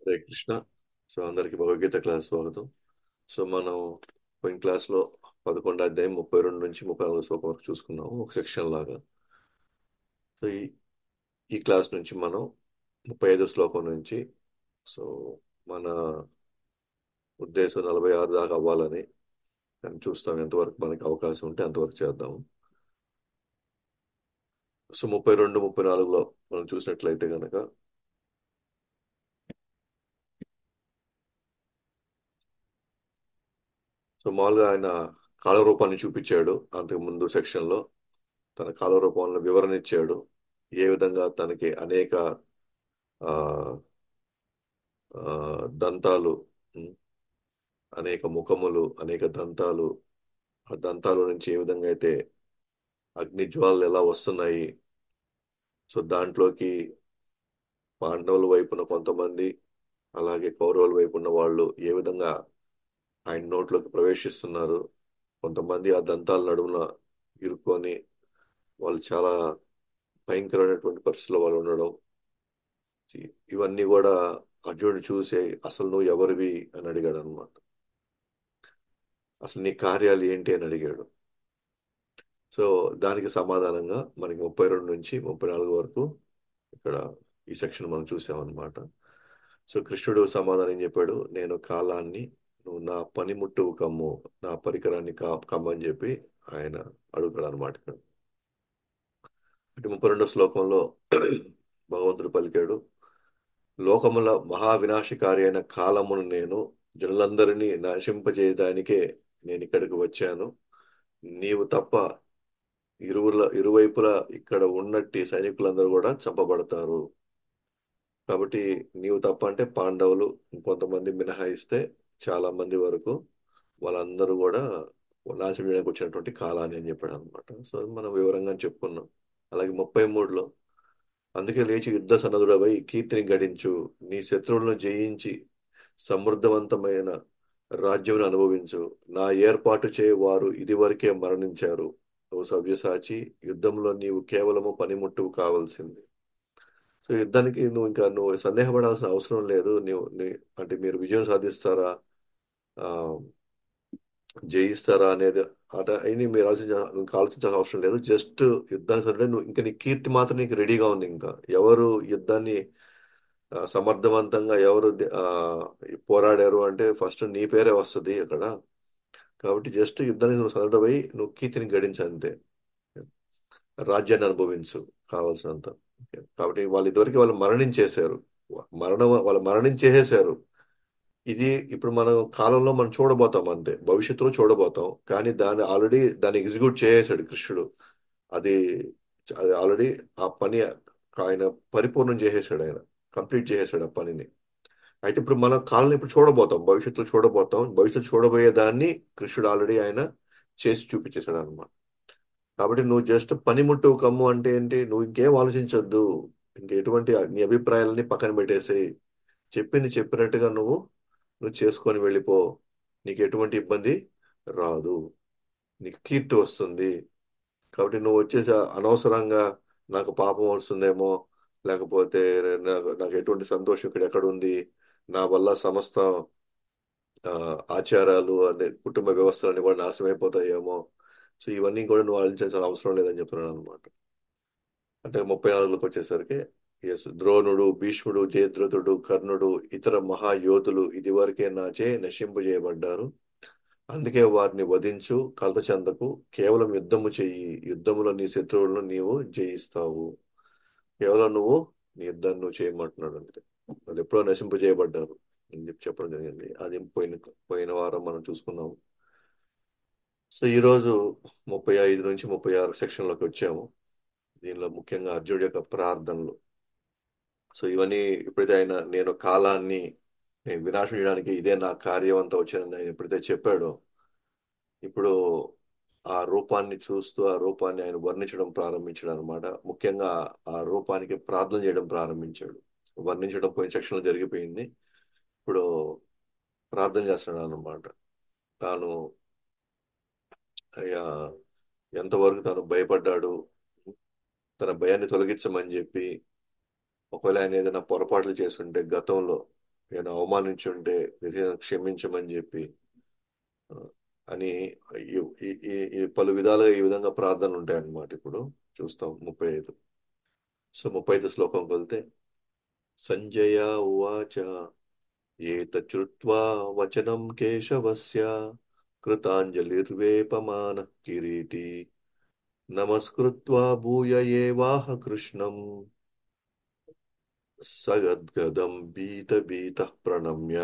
Hare Krishna so అందరికి Bhagavad Gita class స్వాగతం so మనం పోయిన క్లాస్ లో పదకొండు అధ్యాయం ముప్పై రెండు నుంచి ముప్పై నాలుగు శ్లోకం వరకు చూసుకున్నాము ఒక సెక్షన్ లాగా సో ఈ ఈ క్లాస్ నుంచి మనం ముప్పై ఐదో శ్లోకం నుంచి సో మన ఉద్దేశం నలభై ఆరు దాకా అవ్వాలని కానీ చూస్తాం ఎంతవరకు మనకి అవకాశం ఉంటే అంతవరకు చేద్దాము సో ముప్పై రెండు ముప్పై నాలుగులో మనం చూసినట్లయితే కనుక సో మామూలుగా ఆయన కాలరూపాన్ని చూపించాడు అంతకు ముందు సెక్షన్ లో తన కాలరూపంలో వివరణ ఇచ్చాడు ఏ విధంగా తనకి అనేక ఆ ఆ, దంతాలు ఉం, అనేక ముఖములు అనేక దంతాలు ఆ దంతాల నుంచి ఏ విధంగా అయితే అగ్ని జ్వాలలు ఎలా వస్తున్నాయి సో దాంట్లోకి పాండవుల వైపున కొంతమంది అలాగే కౌరవుల వైపున్న వాళ్ళు ఏ విధంగా ఆయన నోట్లోకి ప్రవేశిస్తున్నారు కొంతమంది ఆ దంతాల నడుమున ఇరుక్కొని వాళ్ళు చాలా భయంకరమైనటువంటి పరిస్థితుల్లో వాళ్ళు ఉండడం ఇ- ఇవన్నీ కూడా అర్జునుడు చూసి అసలు నువ్వు ఎవరివి అని అడిగాడు అనమాట అసలు నీ కార్యాలు ఏంటి అని అడిగాడు సో దానికి సమాధానంగా మనకి ముప్పై రెండు నుంచి ముప్పై నాలుగు వరకు ఇక్కడ ఈ సెక్షన్ మనం చూసామన్నమాట సో కృష్ణుడు సమాధానం ఏం చెప్పాడు నేను కాలాన్ని నువ్వు నా పనిముట్టువు కమ్ము నా పరికరాన్ని కా కమ్మని చెప్పి ఆయన అడుగుతాడు అనమాట ఇక్కడ అంటే ముప్పై రెండో శ్లోకంలో భగవంతుడు పలికాడు లోకముల మహా వినాశకారి అయిన కాలమును నేను జనులందరినీ నాశింపజేయడానికే నేను ఇక్కడికి వచ్చాను నీవు తప్ప ఇరువుల ఇరువైపులా ఇక్కడ ఉన్నట్టి సైనికులందరూ కూడా చంపబడతారు కాబట్టి నీవు తప్ప అంటే పాండవులు ఇంకొంతమంది మినహాయిస్తే చాలా మంది వరకు వాళ్ళందరూ కూడా నాశనం చేయడానికి వచ్చినటువంటి కాలాన్ని అని చెప్పాడు అనమాట సో మనం వివరంగా చెప్పుకున్నాం అలాగే ముప్పై మూడులో అందుకే లేచి యుద్ధ సన్నదుడవై కీర్తిని గడించు నీ శత్రువులను జయించి సమృద్ధవంతమైన రాజ్యమును అనుభవించు నా ఏర్పాటు చే వారు ఇదివరకే మరణించారు నువ్వు సవ్యసాచి యుద్ధంలో నీవు కేవలము పనిముట్టువు కావాల్సింది సో యుద్ధానికి నువ్వు ఇంకా నువ్వు సందేహపడాల్సిన అవసరం లేదు నువ్వు నీ- అంటే మీరు విజయం సాధిస్తారా ఆ జయిస్తారా అనేది అట అయినా మీరు ఆలోచించ ఇంకా ఆలోచించాల్సిన అవసరం లేదు జస్ట్ యుద్ధానికి సరే నువ్వు ఇంకా నీ కీర్తి మాత్రం నీకు రెడీగా ఉంది ఇంకా ఎవరు యుద్ధాన్ని ఆ, సమర్థవంతంగా ఎవరు ఆ, పోరాడారు అంటే ఫస్ట్ నీ పేరే వస్తుంది అక్కడ కాబట్టి జస్ట్ యుద్ధానికి నువ్వు సన్నడమై నువ్వు కీర్తిని గడించు అంతే రాజ్యాన్ని అనుభవించు కావాల్సినంత ఓకే. కాబట్టి వాళ్ళు ఇదివరకు వాళ్ళు మరణించేశారు మరణం వాళ్ళు మరణించేసేశారు ఇది ఇప్పుడు మనం కాలంలో మనం చూడబోతాం అంతే భవిష్యత్తులో చూడబోతాం కానీ దాన్ని ఆల్రెడీ దాన్ని ఎగ్జిక్యూట్ చేసేసాడు కృష్ణుడు అది అది ఆల్రెడీ ఆ పని ఆయన పరిపూర్ణం చేసేసాడు ఆయన కంప్లీట్ చేసేసాడు ఆ పనిని అయితే ఇప్పుడు మనం కాలం ఇప్పుడు చూడబోతాం భవిష్యత్తులో చూడబోతాం భవిష్యత్తు చూడబోయే దాన్ని కృష్ణుడు ఆల్రెడీ ఆయన చేసి చూపించేశాడు అనమాట కాబట్టి నువ్వు జస్ట్ పనిముట్టు కమ్ము అంటే ఏంటి నువ్వు ఇంకేం ఆలోచించొద్దు ఇంక ఎటువంటి నీ అభిప్రాయాలని పక్కన పెట్టేసేయి చెప్పింది చెప్పినట్టుగా నువ్వు నువ్వు చేసుకొని వెళ్ళిపో నీకు ఎటువంటి ఇబ్బంది రాదు నీకు కీర్తి వస్తుంది కాబట్టి నువ్వు వచ్చేసి అనవసరంగా నాకు పాపం వస్తుందేమో లేకపోతే నాకు నాకు ఎటువంటి సంతోషం ఇక్కడ ఎక్కడ ఉంది నా వల్ల సమస్త ఆ, ఆచారాలు అదే కుటుంబ వ్యవస్థలన్నీ కూడా నాశనం అయిపోతాయేమో సో ఇవన్నీ కూడా నువ్వు ఆలోచించాల్సిన అవసరం లేదని చెప్తున్నాను అనమాట అంటే ముప్పై నాలుగులోకి వచ్చేసరికి ఎస్ ద్రోణుడు భీష్ముడు జయద్రథుడు కర్ణుడు ఇతర మహాయోధులు ఇదివరకే నాచే నశింపు చేయబడ్డారు అందుకే వారిని వధించు కలత చెందకు కేవలం యుద్ధము చెయ్యి యుద్ధములో నీ శత్రువులను నీవు జయిస్తావు కేవలం నువ్వు నీ యుద్ధాన్ని నువ్వు చేయమంటున్నాడు అంతే వాళ్ళు ఎప్పుడో నశింపు చేయబడ్డారు అని చెప్పి చెప్పడం జరిగింది అది పోయిన పోయిన వారం మనం చూసుకున్నాము సో ఈ రోజు ముప్పై ఐదు నుంచి ముప్పై ఆరు సెక్షన్ లోకి వచ్చాము దీనిలో ముఖ్యంగా అర్జునుడి యొక్క ప్రార్థనలు సో ఇవన్నీ ఎప్పుడైతే ఆయన నేను కాలాన్ని నేను వినాశం చేయడానికి ఇదే నా కార్యం అంతా వచ్చానని ఆయన ఎప్పుడైతే చెప్పాడో ఇప్పుడు ఆ రూపాన్ని చూస్తూ ఆ రూపాన్ని ఆయన వర్ణించడం ప్రారంభించాడు అనమాట ముఖ్యంగా ఆ రూపానికి ప్రార్థన చేయడం ప్రారంభించాడు వర్ణించడం పోయిన సెక్షన్ లో జరిగిపోయింది ఇప్పుడు ప్రార్థన చేస్తున్నాడు అనమాట తాను అయ్యా ఎంతవరకు తాను భయపడ్డాడు తన భయాన్ని తొలగించమని చెప్పి ఒకవేళ ఆయన ఏదైనా పొరపాట్లు చేస్తుంటే గతంలో నేను అవమానించి ఉంటే నిజంగా క్షమించమని చెప్పి ఆ, అని ఈ ఈ- ఈ- ఈ పలు విధాలుగా ఈ విధంగా ప్రార్థనలు ఉంటాయన్నమాట ఇప్పుడు చూస్తాం ముప్పై ఐదు సో ముప్పై ఐదు శ్లోకంకి వెళ్తే సంజయ ఉవాచ ఏతచ్చుత్వా వచనం కేశవస్య కృతాంజలిర్వేపమాన కిరీటి నమస్కృత్వా భూయ ఏవాహ కృష్ణం సగద్గదం బీత బీత ప్రణమ్య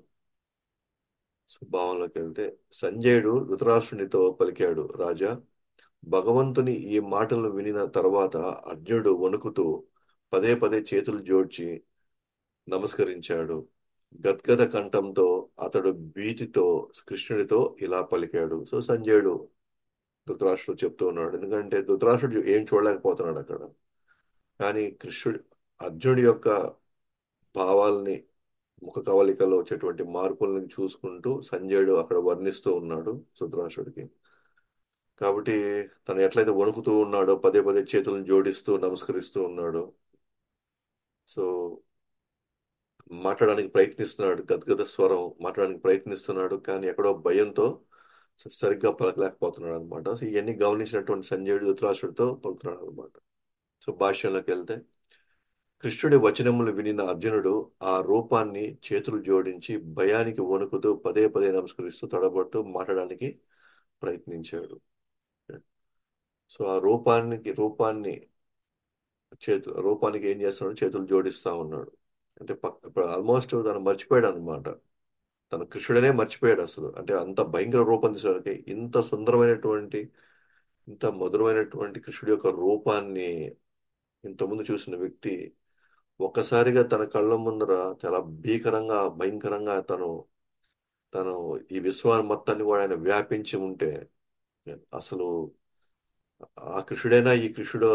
భావంలోకి వెళ్తే సంజయుడు ధృతరాష్ట్రునితో పలికాడు రాజా భగవంతుని ఈ మాటలను వినిన తర్వాత అర్జునుడు వణుకుతూ పదే పదే చేతులు జోడ్చి నమస్కరించాడు గద్గద కంఠంతో అతడు భీతితో కృష్ణుడితో ఇలా పలికాడు సో సంజయుడు ధృతరాష్ట్రుడు చెప్తూ ఉన్నాడు ఎందుకంటే ధృతరాష్ట్రుడు ఏం చూడలేకపోతున్నాడు అక్కడ కానీ కృష్ణుడు అర్జునుడి యొక్క భావాల్ని ముఖ కవలికలో వచ్చేటువంటి మార్పులను చూసుకుంటూ సంజయుడు అక్కడ వర్ణిస్తూ ఉన్నాడు ధృతరాష్ట్రుడికి కాబట్టి తను ఎట్లయితే వణుకుతూ ఉన్నాడో పదే పదే చేతులను జోడిస్తూ నమస్కరిస్తూ ఉన్నాడు సో మాట్లాడడానికి ప్రయత్నిస్తున్నాడు గద్గద స్వరం మాట్లాడడానికి ప్రయత్నిస్తున్నాడు కానీ ఎక్కడో భయంతో సరిగ్గా పలకలేకపోతున్నాడు అనమాట సో ఇవన్నీ గమనించినటువంటి సంజయుడు ధృతరాష్ట్రుడితో పలుకుతున్నాడు అనమాట సో భాష్యంలోకి వెళ్తే కృష్ణుడి వచనములు వినిన అర్జునుడు ఆ రూపాన్ని చేతులు జోడించి భయానికి వణుకుతూ పదే పదే నమస్కరిస్తూ తడబడుతూ మాట్లాడడానికి ప్రయత్నించాడు సో ఆ రూపానికి రూపాన్ని చేతు రూపానికి ఏం చేస్తున్నాడు చేతులు జోడిస్తా ఉన్నాడు అంటే ఇప్పుడు ఆల్మోస్ట్ తను మర్చిపోయాడు అనమాట తన కృష్ణుడనే మర్చిపోయాడు అసలు అంటే అంత భయంకర రూపం తీసేవాడికి ఇంత సుందరమైనటువంటి ఇంత మధురమైనటువంటి కృష్ణుడి యొక్క రూపాన్ని ఇంతకుముందు చూసిన వ్యక్తి ఒక్కసారిగా తన కళ్ళ ముందర చాలా భీకరంగా భయంకరంగా తను తను ఈ విశ్వాన్ని మొత్తాన్ని కూడా ఆయన వ్యాపించి ఉంటే అసలు ఆ కృష్ణుడైనా ఈ కృష్ణుడు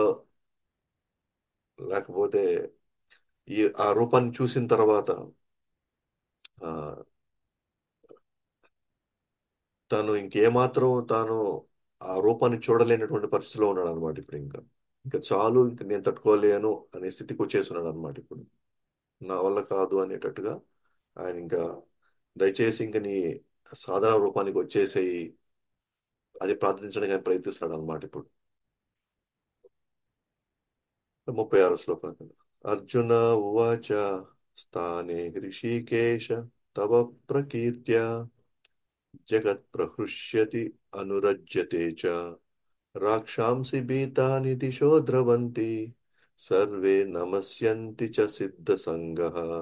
లేకపోతే ఈ ఆ రూపాన్ని చూసిన తర్వాత ఆ తను ఇంకేమాత్రం తాను ఆ రూపాన్ని చూడలేనటువంటి పరిస్థితిలో ఉన్నాడు అనమాట ఇప్పుడు ఇంకా ఇంకా చాలు ఇంక నేను తట్టుకోలేను అనే స్థితికి వచ్చేస్తున్నాడు అనమాట ఇప్పుడు నా వల్ల కాదు అనేటట్టుగా ఆయన ఇంకా దయచేసి ఇంక నీ సాధారణ రూపానికి వచ్చేసేయి అది ప్రార్థించడానికి ఆయన ప్రయత్నిస్తాడు అనమాట ఇప్పుడు ముప్పై ఆరు శ్లోకం అర్జున ఉవాచ స్థానే హృషికేశ తవ ప్రకీర్త్య జగత్ ప్రహృష్యతి అనురజ్యతే చ రాక్షాంసి భీతాని దిశో ద్రవంతి సర్వే నమస్యంతి చ సిద్ధ సంగ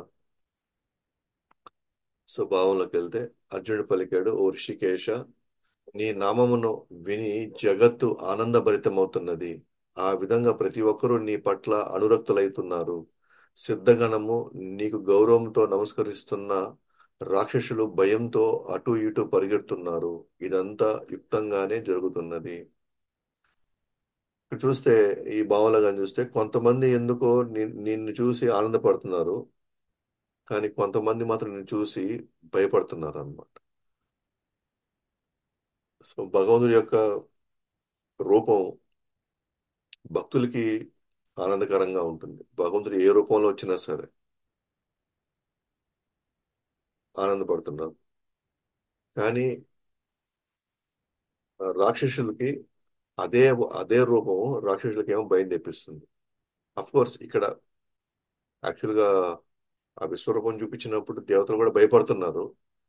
స్వభావంలోకి వెళ్తే అర్జునుడు పలికాడు ఓ ఋషికేశ నీ నామమును విని జగత్తు ఆనందభరితమవుతున్నది ఆ విధంగా ప్రతి ఒక్కరూ నీ పట్ల అనురక్తులైతున్నారు సిద్ధగణము నీకు గౌరవంతో నమస్కరిస్తున్న రాక్షసులు భయంతో అటు ఇటు పరిగెడుతున్నారు ఇదంతా యుక్తంగానే జరుగుతున్నది ఇక్కడ చూస్తే ఈ భావనగా చూస్తే కొంతమంది ఎందుకో నిన్ను చూసి ఆనందపడుతున్నారు కానీ కొంతమంది మాత్రం నిన్ను చూసి భయపడుతున్నారు అన్నమాట సో భగవంతుడి యొక్క రూపం భక్తులకి ఆనందకరంగా ఉంటుంది భగవంతుడు ఏ రూపంలో వచ్చినా సరే ఆనందపడుతున్నారు కానీ రాక్షసులకి అదే అదే రూపం రాక్షసులకి ఏమో భయం తెప్పిస్తుంది అఫ్ కోర్స్ ఇక్కడ యాక్చువల్గా ఆ విశ్వరూపం చూపించినప్పుడు దేవతలు కూడా భయపడుతున్నారు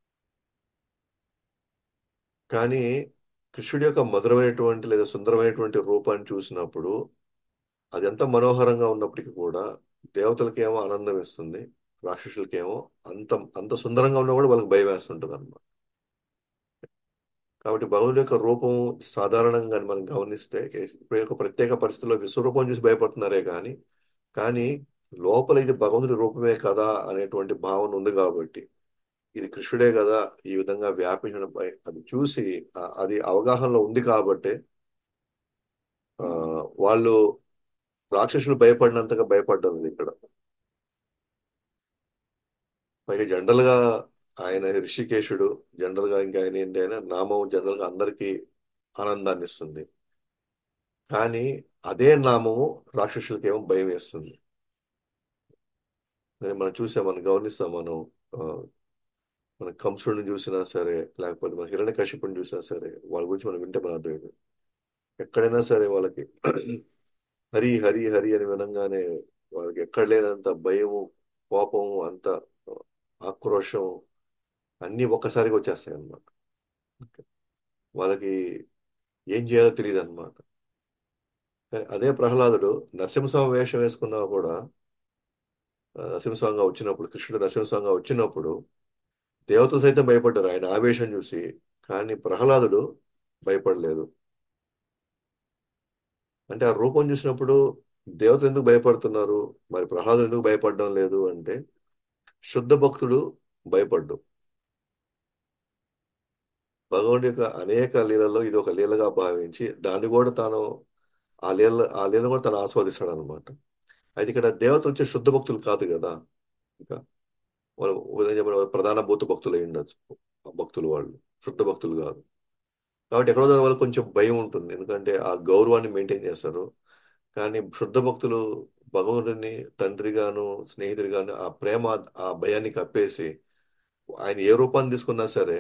కానీ కృష్ణుడి యొక్క మధురమైనటువంటి లేదా సుందరమైనటువంటి రూపాన్ని చూసినప్పుడు అది ఎంత మనోహరంగా ఉన్నప్పటికీ కూడా దేవతలకేమో ఆనందం ఇస్తుంది రాక్షసులకేమో అంత అంత సుందరంగా ఉన్నా కూడా వాళ్ళకి భయం వేస్తుంటుంది అనమాట కాబట్టి భగవుని యొక్క రూపం సాధారణంగా మనం గమనిస్తే ఇప్పుడు యొక్క ప్రత్యేక పరిస్థితుల్లో విశ్వరూపం చూసి భయపడుతున్నారే కానీ కానీ లోపల ఇది భగవంతుడి రూపమే కదా అనేటువంటి భావన ఉంది కాబట్టి ఇది కృష్ణుడే కదా ఈ విధంగా వ్యాపించడం అది చూసి అది అవగాహనలో ఉంది కాబట్టి ఆ వాళ్ళు రాక్షసులు భయపడినంతగా భయపడ్డారు ఇక్కడ పైగా జనరల్ గా ఆయన ఋషికేశుడు జనరల్ గా ఇంకా ఆయన ఏంటి ఆయన నామం జనరల్ గా అందరికీ ఆనందాన్ని ఇస్తుంది కానీ అదే నామము రాక్షసులకి ఏమో భయం వేస్తుంది మనం చూసాం మనం గమనిస్తాం మనం ఆ, మన కంసుడిని చూసినా సరే లేకపోతే మన హిరణ్యకశిపుని చూసినా సరే వాళ్ళ గురించి మనం వింటే మన అర్థం ఎక్కడైనా సరే వాళ్ళకి హరి హరి హరి అని వినంగానే వాళ్ళకి ఎక్కడ లేనంత భయము కోపము అంత ఆక్రోషం అన్ని ఒక్కసారిగా వచ్చేస్తాయి అన్నమాట వాళ్ళకి ఏం చేయాలో తెలియదు అనమాట కానీ అదే ప్రహ్లాదుడు నరసింహస్వామి వేషం వేసుకున్నా కూడా ఆ, నరసింహస్వామిగా వచ్చినప్పుడు కృష్ణుడు నరసింహస్వామిగా వచ్చినప్పుడు దేవతలు సైతం భయపడ్డారు ఆయన ఆవేశం చూసి కానీ ప్రహ్లాదుడు భయపడలేదు అంటే ఆ రూపం చూసినప్పుడు దేవతలు ఎందుకు భయపడుతున్నారు మరి ప్రహ్లాదుడు ఎందుకు భయపడడం లేదు అంటే శుద్ధ భక్తుడు భయపడ్డు భగవానుడి యొక్క అనేక లీలలో ఇది ఒక లీలగా భావించి దాన్ని కూడా తాను ఆ లీల ఆ లీలను కూడా తను ఆస్వాదిస్తాడు అనమాట అయితే ఇక్కడ దేవతలు వచ్చే శుద్ధ భక్తులు కాదు కదా ఇంకా వాళ్ళు ఉదయం చెప్పిన వాళ్ళు ప్రధాన భూత భక్తులు అయి ఉండొచ్చు ఆ భక్తులు వాళ్ళు శుద్ధ భక్తులు కాదు కాబట్టి ఎక్కడో దగ్గర వాళ్ళకి కొంచెం భయం ఉంటుంది ఎందుకంటే ఆ గౌరవాన్ని మెయింటైన్ చేస్తారు కానీ శుద్ధ భక్తులు భగవంతుడిని తండ్రిగాను స్నేహితుడిగాను ఆ ప్రేమ ఆ భయాన్ని కప్పేసి ఆయన ఏ రూపాన్ని తీసుకున్నా సరే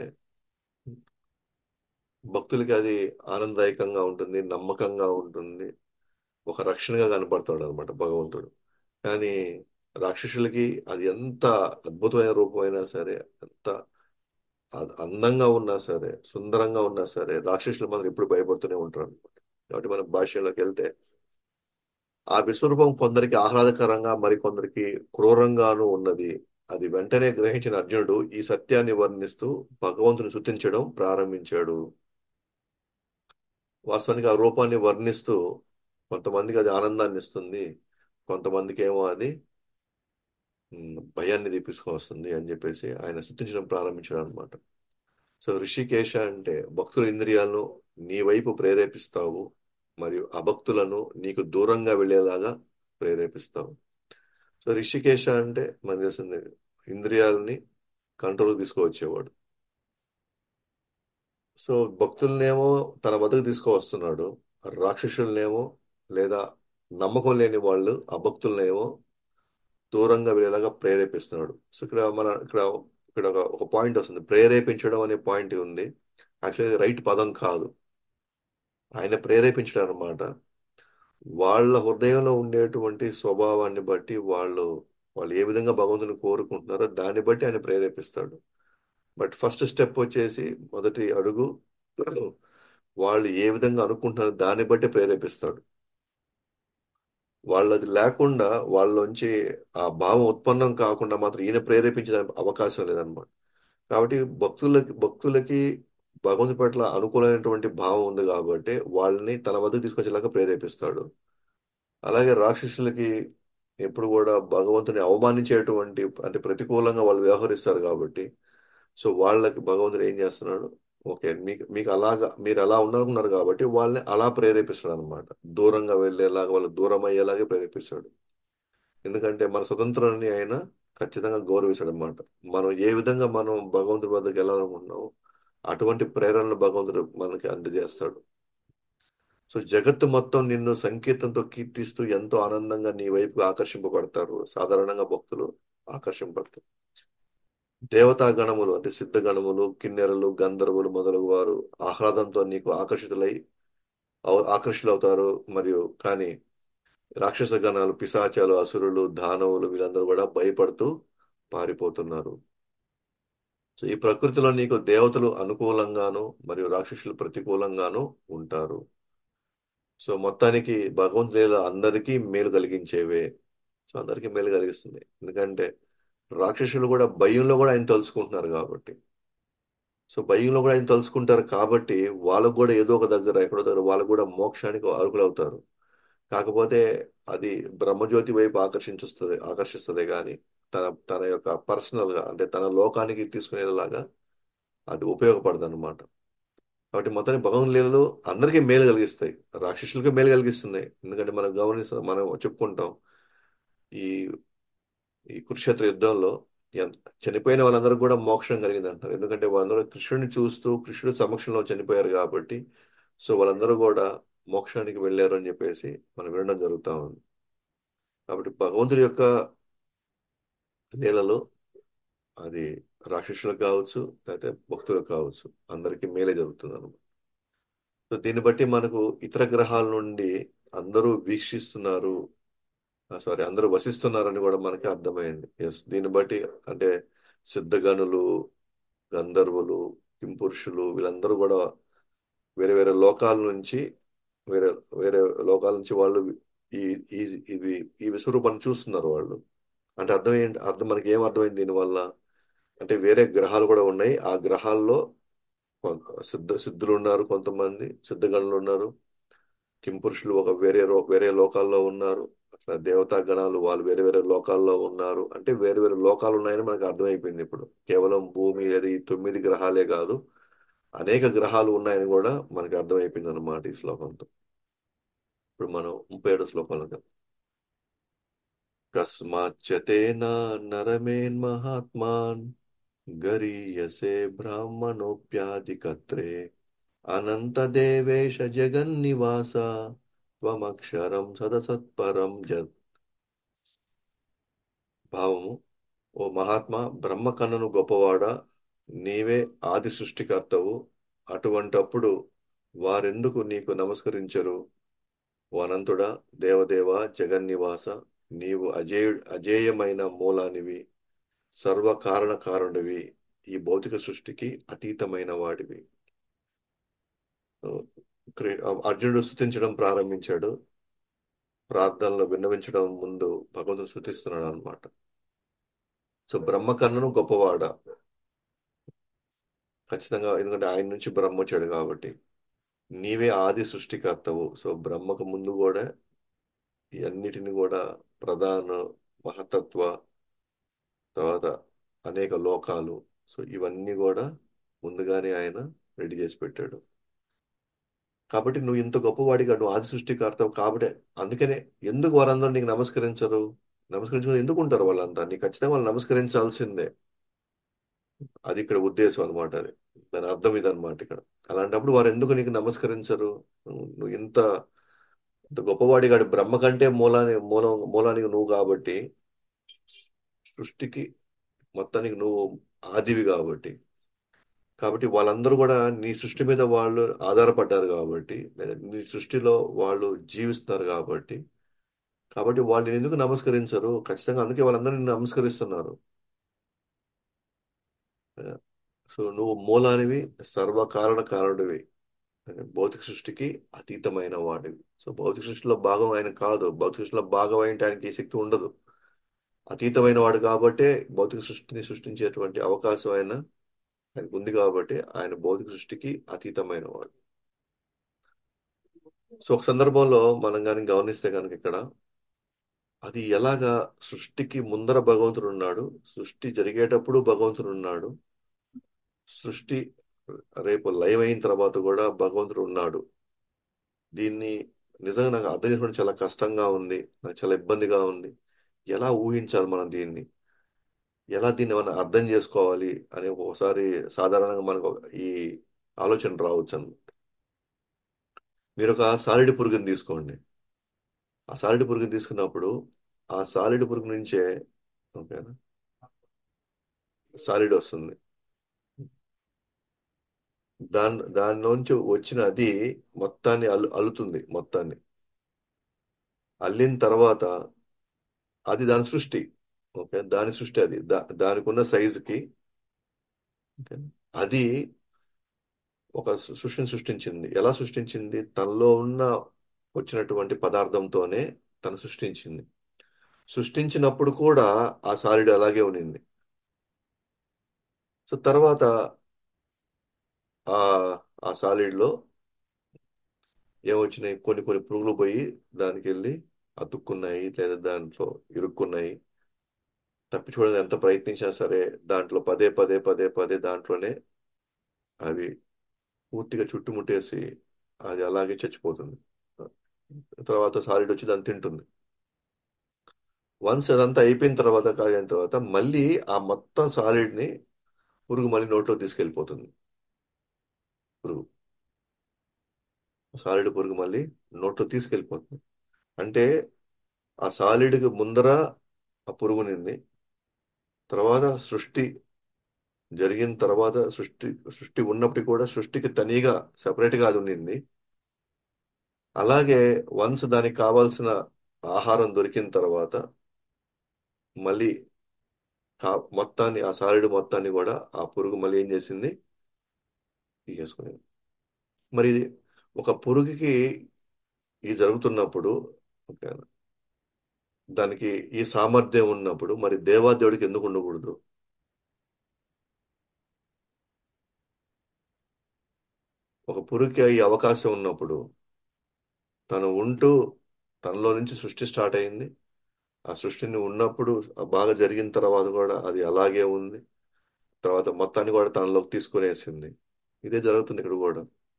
భక్తులకి అది ఆనందదాయకంగా ఉంటుంది నమ్మకంగా ఉంటుంది ఒక రక్షణగా కనపడతాడు అనమాట భగవంతుడు కానీ రాక్షసులకి అది ఎంత అద్భుతమైన రూపమైనా సరే ఎంత అ- అందంగా ఉన్నా సరే సుందరంగా ఉన్నా సరే రాక్షసులు మాత్రం ఎప్పుడు భయపడుతూనే ఉంటారు అనమాట కాబట్టి మన భాషలోకి వెళ్తే ఆ విశ్వరూపం కొందరికి ఆహ్లాదకరంగా మరి కొందరికి క్రూరంగాను ఉన్నది అది వెంటనే గ్రహించిన అర్జునుడు ఈ సత్యాన్ని వర్ణిస్తూ భగవంతుని స్తుతించడం ప్రారంభించాడు వాస్తవానికి ఆ రూపాన్ని వర్ణిస్తూ కొంతమందికి అది ఆనందాన్ని ఇస్తుంది కొంతమందికి ఏమో అది ఉమ్, భయాన్ని తెప్పించుకొని వస్తుంది అని చెప్పేసి ఆయన స్తుతించడం ప్రారంభించాడు అనమాట సో ఋషికేశ అంటే భక్తుల ఇంద్రియాలను నీ వైపు ప్రేరేపిస్తావు మరియు అభక్తులను నీకు దూరంగా వెళ్ళేలాగా ప్రేరేపిస్తావు సో ఋషికేశ అంటే మనకు తెలిసింది ఇంద్రియాలని కంట్రోల్ తీసుకువచ్చేవాడు సో భక్తులనేమో తన వద్దకు తీసుకువస్తున్నాడు రాక్షసులనేమో లేదా నమ్మకం లేని వాళ్ళు అభక్తులనేమో దూరంగా వెళ్ళేలాగా ప్రేరేపిస్తున్నాడు సో ఇక్కడ మన ఇక్కడ ఇక్కడ ఒక ఒక పాయింట్ వస్తుంది ప్రేరేపించడం అనే పాయింట్ ఉంది యాక్చువల్లీ రైట్ పదం కాదు ఆయన ప్రేరేపించడం అనమాట వాళ్ళ హృదయంలో ఉండేటువంటి స్వభావాన్ని బట్టి వాళ్ళు వాళ్ళు ఏ విధంగా భగవంతుని కోరుకుంటున్నారో దాన్ని బట్టి ఆయన ప్రేరేపిస్తాడు బట్ ఫస్ట్ స్టెప్ వచ్చేసి మొదటి అడుగు వాళ్ళు ఏ విధంగా అనుకుంటున్నారో దాన్ని బట్టి ప్రేరేపిస్తాడు వాళ్ళది లేకుండా వాళ్ళలోంచి ఆ భావం ఉత్పన్నం కాకుండా మాత్రం ఈయన ప్రేరేపించడానికి అవకాశం లేదన్నమాట కాబట్టి భక్తులకి భక్తులకి భగవంతుడి పట్ల అనుకూలమైనటువంటి భావం ఉంది కాబట్టి వాళ్ళని తన వద్దకు తీసుకొచ్చేలాగా ప్రేరేపిస్తాడు అలాగే రాక్షసులకి ఎప్పుడు కూడా భగవంతుని అవమానించేటువంటి అంటే ప్రతికూలంగా వాళ్ళు వ్యవహరిస్తారు కాబట్టి సో వాళ్ళకి భగవంతుడు ఏం చేస్తున్నాడు ఓకే మీకు మీకు అలాగా మీరు అలా ఉన్నారనుకున్నారు కాబట్టి వాళ్ళని అలా ప్రేరేపిస్తాడు అనమాట దూరంగా వెళ్ళేలాగా వాళ్ళు దూరం అయ్యేలాగే ప్రేరేపిస్తాడు ఎందుకంటే మన స్వతంత్రాన్ని ఆయన ఖచ్చితంగా గౌరవిస్తాడు అనమాట మనం ఏ విధంగా మనం భగవంతుడి వద్దకు వెళ్ళాలనుకుంటున్నామో అటువంటి ప్రేరణలు భగవంతుడు మనకి అందజేస్తాడు సో జగత్తు మొత్తం నిన్ను సంకీర్తంతో కీర్తిస్తూ ఎంతో ఆనందంగా నీ వైపుగా ఆకర్షింపబడతారు సాధారణంగా భక్తులు ఆకర్షింపబడతారు దేవతా గణములు అంటే సిద్ధ గణములు కిన్నెరలు గంధర్వులు మొదలగు వారు ఆహ్లాదంతో నీకు ఆకర్షితులై అవ- ఆకర్షితులవుతారు మరియు కానీ రాక్షస గణాలు పిశాచాలు అసురులు దానవులు వీళ్ళందరూ కూడా భయపడుతూ పారిపోతున్నారు సో ఈ ప్రకృతిలో నీకు దేవతలు అనుకూలంగాను మరియు రాక్షసులు ప్రతికూలంగాను ఉంటారు సో మొత్తానికి భగవంతుని లీల అందరికీ మేలు కలిగించేవే సో అందరికీ మేలు కలిగిస్తుంది ఎందుకంటే రాక్షసులు కూడా భయంలో కూడా ఆయన తలుచుకుంటున్నారు కాబట్టి సో భయంలో కూడా ఆయన తలుచుకుంటారు కాబట్టి వాళ్ళకు కూడా ఏదో ఒక దగ్గర ఎక్కడో దగ్గర వాళ్ళకు కూడా మోక్షానికి అర్హులవుతారు కాకపోతే అది బ్రహ్మజ్యోతి వైపు ఆకర్షించుస్తుంది ఆకర్షిస్తుంది కానీ తన తన యొక్క పర్సనల్ గా అంటే తన లోకానికి తీసుకునేలాగా అది ఉపయోగపడదు అనమాట కాబట్టి మొత్తానికి భగవన్ లీలలు అందరికీ మేలు కలిగిస్తాయి రాక్షసులకి మేలు కలిగిస్తున్నాయి ఎందుకంటే మనం గమనిస్తాం మనం చెప్పుకుంటాం ఈ ఈ కురుక్షేత్ర యుద్ధంలో ఎంత- చనిపోయిన వాళ్ళందరూ కూడా మోక్షం కలిగింది అంటారు ఎందుకంటే వాళ్ళందరూ కృష్ణుడిని చూస్తూ కృష్ణుడి సమక్షంలో చనిపోయారు కాబట్టి సో వాళ్ళందరూ కూడా మోక్షానికి వెళ్ళారు అని చెప్పేసి మనం వినడం జరుగుతా ఉంది కాబట్టి భగవంతుడి యొక్క లీలలు అది రాక్షసులకు కావచ్చు లేకపోతే భక్తులకు కావచ్చు అందరికీ మేలే జరుగుతుంది అనమాట సో దీన్ని బట్టి మనకు ఇతర గ్రహాల నుండి అందరూ వీక్షిస్తున్నారు సారీ అందరూ వసిస్తున్నారని కూడా మనకి అర్థమైంది ఎస్ దీన్ని బట్టి అంటే సిద్ధగణులు గంధర్వులు కింపురుషులు వీళ్ళందరూ కూడా వేరే వేరే లోకాల నుంచి వేరే వేరే లోకాల నుంచి వాళ్ళు ఈ ఈ ఇవి ఈ విశ్వరూపాన్ని చూస్తున్నారు వాళ్ళు అంటే అర్థం ఏంటి అర్థం మనకి ఏం అర్థమైంది దీనివల్ల అంటే వేరే గ్రహాలు కూడా ఉన్నాయి ఆ గ్రహాల్లో కొ- సిద్ధ సిద్ధులు ఉన్నారు కొంతమంది సిద్ధగణులు ఉన్నారు కింపురుషులు ఒక వేరే రో- వేరే లోకాల్లో ఉన్నారు అట్లా దేవతా గణాలు వాళ్ళు వేరే వేరే లోకాల్లో ఉన్నారు అంటే వేరే వేరే లోకాలు ఉన్నాయని మనకు అర్థమైపోయింది ఇప్పుడు కేవలం భూమి లేదా ఈ తొమ్మిది గ్రహాలే కాదు అనేక గ్రహాలు ఉన్నాయని కూడా మనకి అర్థమైపోయింది అన్నమాట ఈ శ్లోకంతో ఇప్పుడు మనం ముప్పై ఏడు శ్లోకంలో కదా కస్మాచ్చతేన నరమేన్మహాత్మాన్ గరీయసే బ్రాహ్మణోప్యాధికత్రే అనంతదేవేశ జగన్నివాస త్వమక్షరం సదసత్పరం యత్ భావము ఓ మహాత్మా బ్రహ్మ కన్నును గొప్పవాడా నీవే ఆది సృష్టికర్తవు అటువంటప్పుడు వారెందుకు నీకు నమస్కరించరు ఓ అనంతుడా దేవదేవ జగన్నివాస నీవు అజేయు అజేయమైన మూలానివి సర్వ కారణ కారణుడివి ఈ భౌతిక సృష్టికి అతీతమైన వాడివి క్రి- అర్జునుడు స్తుతించడం ప్రారంభించాడు ప్రార్థనలో విన్నవించడం ముందు భగవంతుడు స్తుతిస్తున్నాడు అనమాట సో బ్రహ్మ కన్నును గొప్పవాడ ఖచ్చితంగా ఎందుకంటే ఆయన నుంచి బ్రహ్మ వచ్చాడు కాబట్టి నీవే ఆది సృష్టికర్తవు సో బ్రహ్మకు ముందు కూడా ఈ అన్నిటిని కూడా ప్రధాన మహతత్వ తర్వాత అనేక లోకాలు సో ఇవన్నీ కూడా ముందుగానే ఆయన రెడీ చేసి పెట్టాడు కాబట్టి నువ్వు ఇంత గొప్పవాడిగా నువ్వు ఆది సృష్టికర్తవు కాబట్టి అందుకనే ఎందుకు వారందరూ నీకు నమస్కరించరు నమస్కరించుకుని ఎందుకు ఉంటారు వాళ్ళంతా నీకు ఖచ్చితంగా వాళ్ళు నమస్కరించాల్సిందే అది ఇక్కడ ఉద్దేశం అనమాట అది దాని అర్థం ఇదన్నమాట ఇక్కడ అలాంటప్పుడు వారు ఎందుకు నీకు నమస్కరించరు నువ్వు నువ్వు ఇంత ఇంత గొప్పవాడిగాడు బ్రహ్మ కంటే మూలాని మూలం మూలానికి నువ్వు కాబట్టి సృష్టికి మొత్తానికి నువ్వు ఆదివి కాబట్టి కాబట్టి వాళ్ళందరూ కూడా నీ సృష్టి మీద వాళ్ళు ఆధారపడ్డారు కాబట్టి లేదా నీ సృష్టిలో వాళ్ళు జీవిస్తున్నారు కాబట్టి కాబట్టి వాళ్ళు నిన్ను ఎందుకు నమస్కరించరు ఖచ్చితంగా అందుకే వాళ్ళందరూ నిన్ను నమస్కరిస్తున్నారు సో నువ్వు మూలానివి సర్వకారణ కారణుడివి భౌతిక సృష్టికి అతీతమైన వాడివి సో భౌతిక సృష్టిలో భాగం ఆయన కాదు భౌతిక సృష్టిలో భాగం అయింటే ఆయనకి ఈ శక్తి ఉండదు అతీతమైన వాడు కాబట్టే భౌతిక సృష్టిని సృష్టించేటువంటి అవకాశం ఆయన ఆయనకు ఉంది కాబట్టి ఆయన భౌతిక సృష్టికి అతీతమైన వాడు సో ఒక సందర్భంలో మనం కానీ గమనిస్తే కనుక ఇక్కడ అది ఎలాగా సృష్టికి ముందర భగవంతుడు ఉన్నాడు సృష్టి జరిగేటప్పుడు భగవంతుడు ఉన్నాడు సృష్టి రేపు లైవ్ అయిన తర్వాత కూడా భగవంతుడు ఉన్నాడు దీన్ని నిజంగా నాకు అర్థం చేసుకోవడం చాలా కష్టంగా ఉంది నాకు చాలా ఇబ్బందిగా ఉంది ఎలా ఊహించాలి మనం దీన్ని ఎలా దీన్ని మనం అర్థం చేసుకోవాలి అని ఒకసారి సాధారణంగా మనకు ఈ ఆలోచన రావచ్చు అన్నమాట మీరు ఒక సాలిడ్ పురుగుని తీసుకోండి ఆ సాలిడ్ పురుగుని తీసుకున్నప్పుడు ఆ సాలిడ్ పురుగు నుంచే ఓకేనా సాలిడ్ వస్తుంది దాని దానిలోంచి వచ్చిన అది మొత్తాన్ని అల్లు అల్లుతుంది మొత్తాన్ని అల్లిన తర్వాత అది దాని సృష్టి ఓకే దాని సృష్టి అది దా దానికి ఉన్న సైజుకి ఓకే అది ఒక సృష్టిని సృష్టించింది ఎలా సృష్టించింది తనలో ఉన్న వచ్చినటువంటి పదార్థంతోనే తను సృష్టించింది సృష్టించినప్పుడు కూడా ఆ సాలిడ్ అలాగే ఉన్నింది సో తర్వాత ఆ ఆ సాలిడ్లో ఏమొచ్చినాయి కొన్ని కొన్ని పురుగులు పోయి దానికి వెళ్ళి అతుక్కున్నాయి లేదా దాంట్లో ఇరుక్కున్నాయి తప్పించుకోవడానికి ఎంత ప్రయత్నించినా సరే దాంట్లో పదే పదే పదే పదే దాంట్లోనే అవి పూర్తిగా చుట్టుముట్టేసి అది అలాగే చచ్చిపోతుంది తర్వాత సాలిడ్ వచ్చి దాన్ని తింటుంది వన్స్ అదంతా అయిపోయిన తర్వాత కాలిన తర్వాత మళ్ళీ ఆ మొత్తం సాలిడ్ని పురుగు మళ్ళీ నోట్లో తీసుకెళ్ళిపోతుంది పురుగు సాలిడ్ పురుగు మళ్ళీ నోట్లో తీసుకెళ్ళిపోతుంది అంటే ఆ సాలిడ్కి ముందర ఆ పురుగునింది తర్వాత సృష్టి జరిగిన తర్వాత సృష్టి సృష్టి ఉన్నప్పటికీ కూడా సృష్టికి తనిగా separate గా అది ఉండింది అలాగే వన్స్ దానికి కావాల్సిన ఆహారం దొరికిన తర్వాత మళ్ళీ కా- మొత్తాన్ని ఆ సాలిడ్ మొత్తాన్ని కూడా ఆ పురుగు మళ్ళీ ఏం చేసింది తీసేసుకునేది మరి ఇది ఒక పురుగుకి ఇది జరుగుతున్నప్పుడు ఓకే, దానికి ఈ సామర్థ్యం ఉన్నప్పుడు మరి దేవాదేవుడికి ఎందుకు ఉండకూడదు ఒక పురుగుకి ఈ అవకాశం ఉన్నప్పుడు తను ఉంటూ తనలో నుంచి సృష్టి స్టార్ట్ అయింది ఆ సృష్టిని ఉన్నప్పుడు బాగా జరిగిన తర్వాత కూడా అది అలాగే ఉంది తర్వాత మొత్తాన్ని కూడా తనలోకి తీసుకునేసింది ఇదే జరుగుతుంది ఇక్కడ కూడా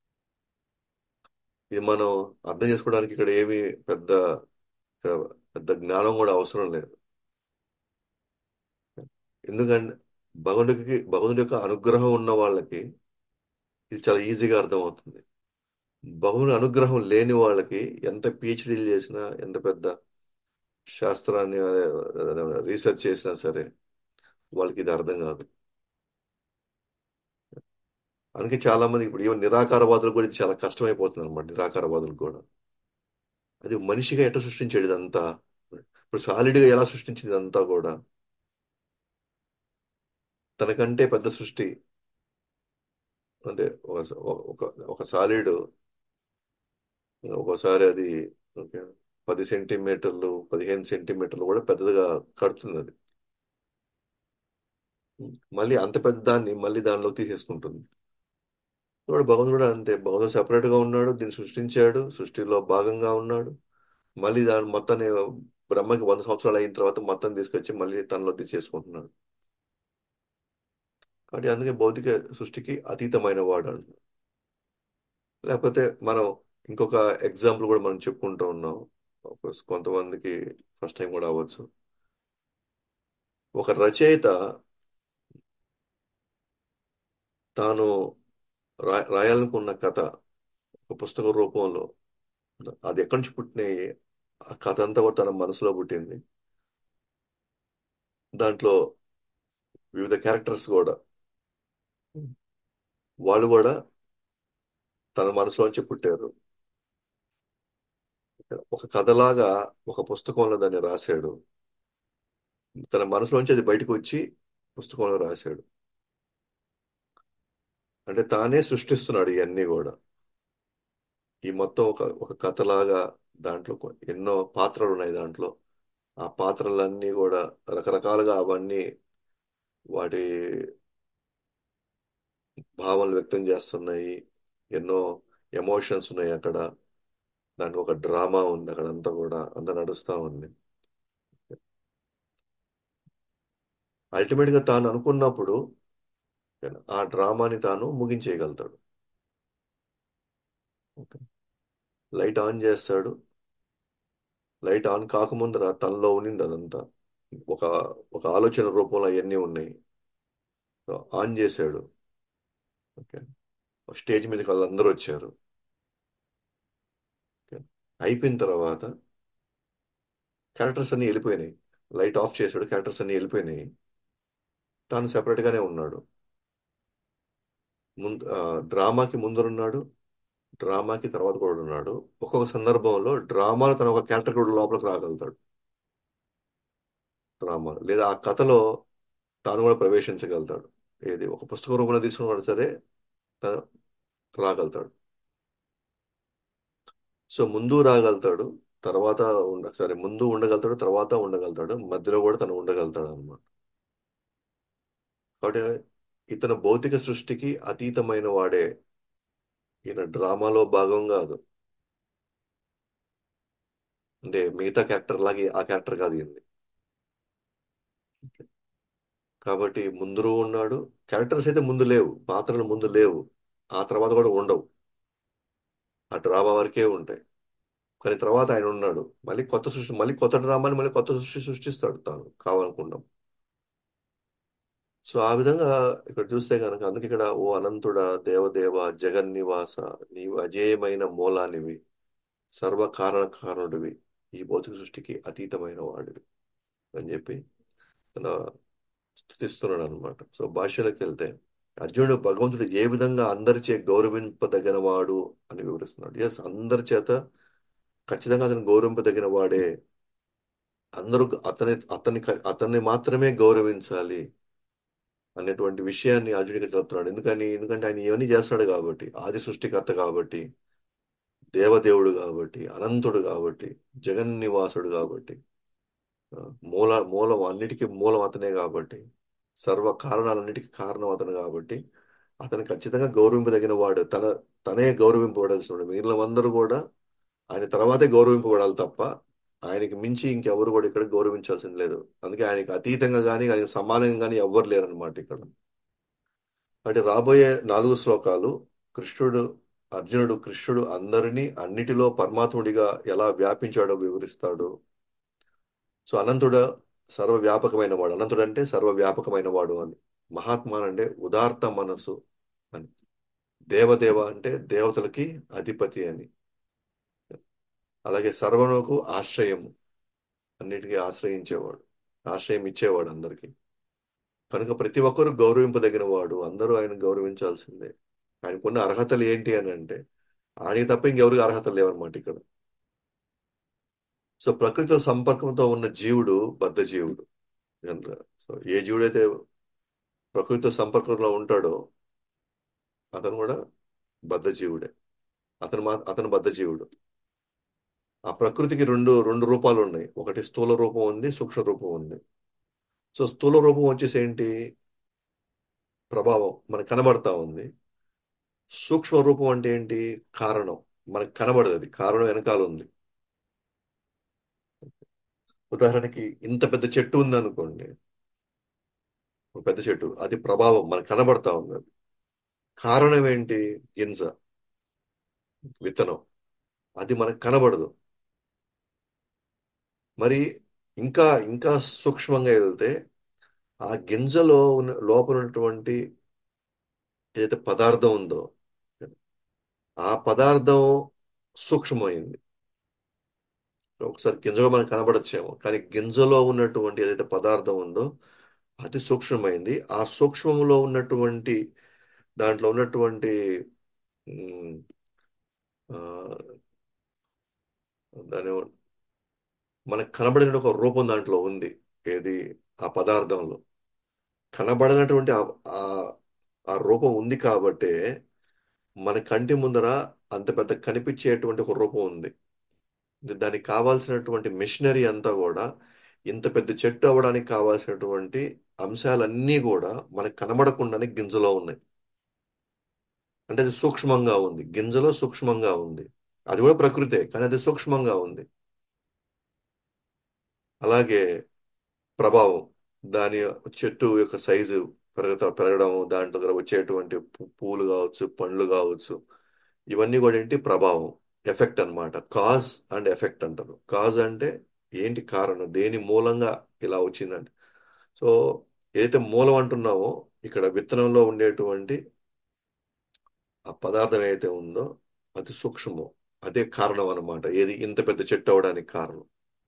ఇది మనం అర్థం చేసుకోవడానికి ఇక్కడ ఏమీ పెద్ద ఇక్కడ పెద్ద జ్ఞానం కూడా అవసరం లేదు ఎందుకంటే భగవంతుడికి భగవంతుడి యొక్క అనుగ్రహం ఉన్న వాళ్ళకి ఇది చాలా ఈజీగా అర్థమవుతుంది భగవంతుడి అనుగ్రహం లేని వాళ్ళకి ఎంత పిహెచ్డీలు చేసినా ఎంత పెద్ద శాస్త్రాన్ని రీసెర్చ్ చేసినా సరే వాళ్ళకి ఇది అర్థం కాదు అందుకే చాలా మంది ఇప్పుడు ఈవెన్ నిరాకారవాదులు కూడా ఇది చాలా కష్టమైపోతుంది అనమాట నిరాకారవాదులకు కూడా అది మనిషిగా ఎట్లా సృష్టించాడు ఇదంతా ఇప్పుడు సాలిడ్గా ఎలా సృష్టించింది ఇదంతా కూడా తనకంటే పెద్ద సృష్టి అంటే ఒక ఒక ఒక సాలిడ్ ఒకసారి అది ఓకే పది సెంటీమీటర్లు పదిహేను సెంటీమీటర్లు కూడా పెద్దదిగా కడుతుంది అది మళ్ళీ అంత పెద్ద దాన్ని మళ్ళీ దానిలోకి తీసేసుకుంటుంది ఇప్పుడు భగవంతుడు కూడా అంతే భగవంతుడు separate గా ఉన్నాడు దీన్ని సృష్టించాడు సృష్టిలో భాగంగా ఉన్నాడు మళ్ళీ దాని మొత్తాన్ని బ్రహ్మకి వంద సంవత్సరాలు అయిన తర్వాత మొత్తం తీసుకొచ్చి మళ్ళీ తనలో తీసేసుకుంటున్నాడు కాబట్టి అందుకే భౌతిక సృష్టికి అతీతమైన వాడు అంటున్నాడు లేకపోతే మనం ఇంకొక ఎగ్జాంపుల్ కూడా మనం చెప్పుకుంటూ ఉన్నాం Of కొంతమందికి ఫస్ట్ టైం కూడా అవ్వచ్చు ఒక రచయిత తాను రా రాయాలనుకున్న కథ ఒక పుస్తక రూపంలో అది ఎక్కడి నుంచి పుట్టినాయి ఆ కథ అంతా కూడా తన మనసులో పుట్టింది దాంట్లో వివిధ క్యారెక్టర్స్ కూడా వాళ్ళు కూడా తన మనసులోంచి పుట్టారు ఒక కథలాగా ఒక పుస్తకంలో దాన్ని రాశాడు తన మనసులోంచి అది బయటకు వచ్చి పుస్తకంలో రాశాడు అంటే తానే సృష్టిస్తున్నాడు ఇవన్నీ కూడా ఈ మొత్తం ఒక ఒక కథలాగా దాంట్లో కొ- ఎన్నో పాత్రలు ఉన్నాయి దాంట్లో ఆ పాత్రలన్నీ కూడా రకరకాలుగా అవన్నీ వాటి భావనలు వ్యక్తం చేస్తున్నాయి ఎన్నో ఎమోషన్స్ ఉన్నాయి అక్కడ దాంట్లో ఒక డ్రామా ఉంది అక్కడ అంతా కూడా అంతా నడుస్తా ఉంది అల్టిమేట్ గా తాను అనుకున్నప్పుడు ఆ డ్రామాని తాను ముగించేయగలుగుతాడు లైట్ ఆన్ చేస్తాడు లైట్ ఆన్ కాకముందర తనలో ఉన్నింది అదంతా ఒక ఒక ఆలోచన రూపంలో అవన్నీ ఉన్నాయి సో ఆన్ చేశాడు ఓకే స్టేజ్ మీదకి వాళ్ళందరూ వచ్చారు ఓకే అయిపోయిన తర్వాత క్యారెక్టర్స్ అన్ని వెళ్ళిపోయినాయి లైట్ ఆఫ్ చేశాడు క్యారెక్టర్స్ అన్ని వెళ్ళిపోయినాయి తాను separate గానే ఉన్నాడు ముందు డ్రామాకి ముందరున్నాడు డ్రామాకి తర్వాత కూడా ఉన్నాడు ఒక్కొక్క సందర్భంలో డ్రామాలో తన ఒక క్యారెక్టర్ కూడా లోపలికి రాగలుగుతాడు డ్రామా లేదా ఆ కథలో తాను కూడా ప్రవేశించగలుగుతాడు ఏది ఒక పుస్తక రూపంలో తీసుకున్నాడు సరే తను రాగలుగుతాడు సో ముందు రాగలుగుతాడు తర్వాత ఉండ సరే ముందు ఉండగలుగుతాడు తర్వాత ఉండగలుగుతాడు మధ్యలో కూడా తను ఉండగలుగుతాడు అన్నమాట కాబట్టి ఇతను భౌతిక సృష్టికి అతీతమైన వాడే ఈయన డ్రామాలో భాగం కాదు అంటే మిగతా క్యారెక్టర్ లాగే ఆ క్యారెక్టర్ కాదు ఈయనది కాబట్టి ముందు ఉన్నాడు క్యారెక్టర్స్ అయితే ముందు లేవు పాత్రలు ముందు లేవు ఆ తర్వాత కూడా ఉండవు ఆ డ్రామా వరకే ఉంటాయి కానీ తర్వాత ఆయన ఉన్నాడు మళ్ళీ కొత్త సృష్టి మళ్ళీ కొత్త డ్రామాని మళ్ళీ కొత్త సృష్టి సృష్టిస్తాడు తాను కావాలనుకున్నాం సో ఆ విధంగా ఇక్కడ చూస్తే కనుక అందుకే ఇక్కడ ఓ అనంతుడా దేవదేవ జగన్నివాస నీవు అజేయమైన మూలానివి సర్వ కారణ కారణుడివి ఈ భౌతిక సృష్టికి అతీతమైన వాడివి అని చెప్పి తన స్థుతిస్తున్నాడు అనమాట సో భాషలోకి వెళ్తే అర్జునుడు భగవంతుడు ఏ విధంగా అందరిచే గౌరవింపదగిన వాడు అని వివరిస్తున్నాడు ఎస్ అందరి చేత ఖచ్చితంగా అతను గౌరవింపదగిన వాడే అందరూ అతని అతని అతన్ని మాత్రమే గౌరవించాలి అనేటువంటి విషయాన్ని అర్జునుడికి చెప్తున్నాడు ఎందుకని ఎందుకంటే ఆయన ఇవన్నీ చేస్తాడు కాబట్టి ఆది సృష్టికర్త కాబట్టి దేవదేవుడు కాబట్టి అనంతుడు కాబట్టి జగన్ నివాసుడు కాబట్టి ఆ, మూల మూలం అన్నిటికీ మూలం అతనే కాబట్టి సర్వ కారణాలన్నిటికీ కారణం అతను కాబట్టి అతను ఖచ్చితంగా గౌరవింపదగిన వాడు తన తనే గౌరవింపబడాల్సిన వాడు మిగిలిన అందరూ కూడా ఆయన తర్వాతే గౌరవింపబడాలి తప్ప ఆయనకి మించి ఇంకెవరు కూడా ఇక్కడ గౌరవించాల్సింది లేదు అందుకే ఆయనకి అతీతంగా కానీ ఆయనకి సమానంగా కానీ ఎవ్వరు లేరనమాట ఇక్కడ అంటే రాబోయే నాలుగు శ్లోకాలు కృష్ణుడు అర్జునుడు కృష్ణుడు అందరినీ అన్నిటిలో పరమాత్ముడిగా ఎలా వ్యాపించాడో వివరిస్తాడు సో అనంతుడు సర్వవ్యాపకమైన వాడు అనంతుడు అంటే సర్వవ్యాపకమైన వాడు అని మహాత్మా అంటే ఉదార్త మనసు అని దేవదేవ అంటే దేవతలకి అధిపతి అని అలాగే సర్వనకు ఆశ్రయము అన్నిటికీ ఆశ్రయించేవాడు ఆశ్రయం ఇచ్చేవాడు అందరికీ కనుక ప్రతి ఒక్కరూ గౌరవింపదగిన వాడు అందరూ ఆయన గౌరవించాల్సిందే ఆయనకున్న అర్హతలు ఏంటి అని అంటే ఆయనకి తప్ప ఇంకెవరికి అర్హతలు లేవన్నమాట ఇక్కడ సో ప్రకృతితో సంపర్కంతో ఉన్న జీవుడు బద్ధ జీవుడు సో ఏ జీవుడైతే ప్రకృతితో సంపర్కంలో ఉంటాడో అతను కూడా బద్ధ జీవుడే అతను మా అతను బద్ధ జీవుడు ఆ ప్రకృతికి రెండు రెండు రూపాలు ఉన్నాయి ఒకటి స్థూల రూపం ఉంది సూక్ష్మ రూపం ఉంది సో స్థూల రూపం వచ్చేసి ఏంటి ప్రభావం మనకు కనబడతా ఉంది సూక్ష్మ రూపం అంటే ఏంటి కారణం మనకు కనబడదు అది కారణం వెనకాల ఉంది ఉదాహరణకి ఇంత పెద్ద చెట్టు ఉంది అనుకోండి ఒక పెద్ద చెట్టు అది ప్రభావం మనకు కనబడతా ఉంది అది కారణం ఏంటి గింజ విత్తనం అది మనకు కనబడదు మరి ఇంకా ఇంకా సూక్ష్మంగా వెళ్తే ఆ గింజలో ఉన్న లోపల ఉన్నటువంటి ఏదైతే పదార్థం ఉందో ఆ పదార్థం సూక్ష్మమైంది ఒకసారి గింజగా మనకు కనబడచ్చేమో కానీ గింజలో ఉన్నటువంటి ఏదైతే పదార్థం ఉందో అది సూక్ష్మమైంది ఆ సూక్ష్మంలో ఉన్నటువంటి దాంట్లో ఉన్నటువంటి ఉమ్, ఆ, దాని మనకు కనబడిన ఒక రూపం దాంట్లో ఉంది ఏది ఆ పదార్థంలో కనబడినటువంటి ఆ ఆ- ఆ రూపం ఉంది కాబట్టే మన కంటి ముందర అంత పెద్ద కనిపించేటువంటి ఒక రూపం ఉంది దానికి కావాల్సినటువంటి మెషినరీ అంతా కూడా ఇంత పెద్ద చెట్టు అవ్వడానికి కావాల్సినటువంటి అంశాలన్నీ కూడా మనకు కనబడకుండానే గింజలో ఉన్నాయి అంటే అది సూక్ష్మంగా ఉంది గింజలో సూక్ష్మంగా ఉంది అది కూడా ప్రకృతే కానీ అది సూక్ష్మంగా ఉంది అలాగే ప్రభావం దాని చెట్టు యొక్క సైజు పెరగత పెరగడం దాంట్లో దగ్గర వచ్చేటువంటి పు- పూలు కావచ్చు పండ్లు కావచ్చు ఇవన్నీ కూడా ఏంటి ప్రభావం ఎఫెక్ట్ అన్నమాట కాజ్ అండ్ ఎఫెక్ట్ అంటారు కాజ్ అంటే ఏంటి కారణం దేని మూలంగా ఇలా వచ్చిందంటే సో ఏదైతే మూలం అంటున్నామో ఇక్కడ విత్తనంలో ఉండేటువంటి ఆ పదార్థం ఏదైతే ఉందో అది సూక్ష్మం అదే కారణం అన్నమాట ఏది ఇంత పెద్ద చెట్టు అవడానికి కారణం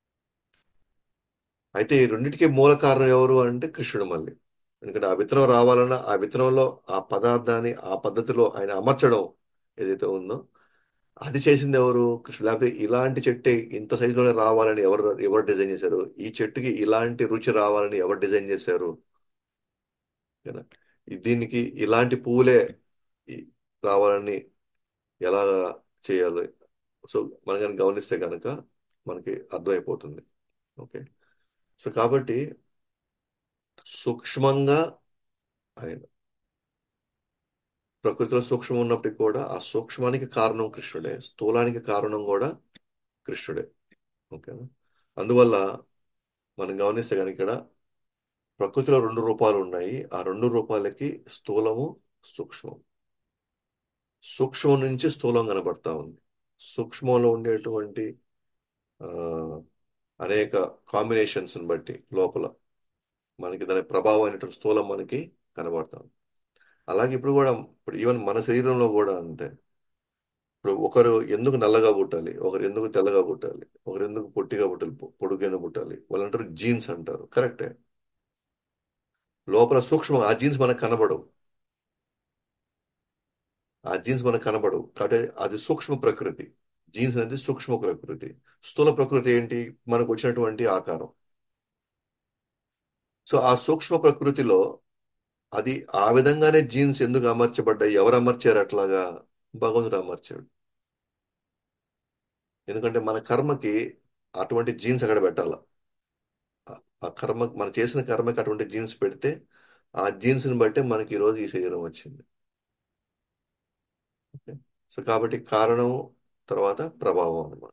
అయితే ఈ రెండింటికి మూల కారణం ఎవరు అంటే కృష్ణుడు మళ్ళీ ఎందుకంటే ఆ విత్తనం రావాలన్నా ఆ విత్తనంలో ఆ పదార్థాన్ని ఆ పద్ధతిలో ఆయన అమర్చడం ఏదైతే ఉందో అది చేసింది ఎవరు కృష్ణుడు లేకపోతే ఇలాంటి చెట్టే ఇంత సైజులోనే రావాలని ఎవరు ఎవరు డిజైన్ చేశారు ఈ చెట్టుకి ఇలాంటి రుచి రావాలని ఎవరు డిజైన్ చేశారు ఓకేనా? ఈ- దీనికి ఇలాంటి పువ్వులే ఈ- రావాలని ఎలా చేయాలి సో మనం కనుక గమనిస్తే కనుక మనకి అర్థమైపోతుంది ఓకే సో కాబట్టి సూక్ష్మంగా ఆయన ప్రకృతిలో సూక్ష్మం ఉన్నప్పటికీ కూడా ఆ సూక్ష్మానికి కారణం కృష్ణుడే స్థూలానికి కారణం కూడా కృష్ణుడే ఓకేనా అందువల్ల మనం గమనిస్తే కనుక ఇక్కడ ప్రకృతిలో రెండు రూపాలు ఉన్నాయి ఆ రెండు రూపాలకి స్థూలము సూక్ష్మం సూక్ష్మం నుంచి స్థూలం కనబడతా ఉంది సూక్ష్మంలో ఉండేటువంటి ఆ, అనేక కాంబినేషన్స్ బట్టి లోపల మనకి దాని ప్రభావం అనేటువంటి స్థూలం మనకి కనబడతాం అలాగే ఇప్పుడు కూడా ఇప్పుడు ఈవెన్ మన శరీరంలో కూడా అంతే ఇప్పుడు ఒకరు ఎందుకు నల్లగా పుట్టాలి ఒకరు ఎందుకు తెల్లగా పుట్టాలి ఒకరు ఎందుకు పొట్టిగా పుట్టాలి పొ- పొడుగ్గా పుట్టాలి వాళ్ళు అంటారు జీన్స్ అంటారు కరెక్టే లోపల సూక్ష్మ ఆ జీన్స్ మనకు కనబడవు ఆ జీన్స్ మనకు కనబడవు కాబట్టి అది సూక్ష్మ ప్రకృతి జీన్స్ అనేది సూక్ష్మ ప్రకృతి స్థూల ప్రకృతి ఏంటి మనకు వచ్చినటువంటి ఆకారం సో ఆ సూక్ష్మ ప్రకృతిలో అది ఆ విధంగానే జీన్స్ ఎందుకు అమర్చబడ్డాయి ఎవరు అమర్చారు అట్లాగా భగవంతుడు అమర్చాడు ఎందుకంటే మన కర్మకి అటువంటి జీన్స్ అక్కడ పెట్టాల ఆ- ఆ కర్మ మనం చేసిన కర్మకి అటువంటి జీన్స్ పెడితే ఆ జీన్స్ని బట్టే మనకి ఈరోజు ఈ శరీరం వచ్చింది ఓకే? సో కాబట్టి కారణం తర్వాత ప్రభావం అన్నమాట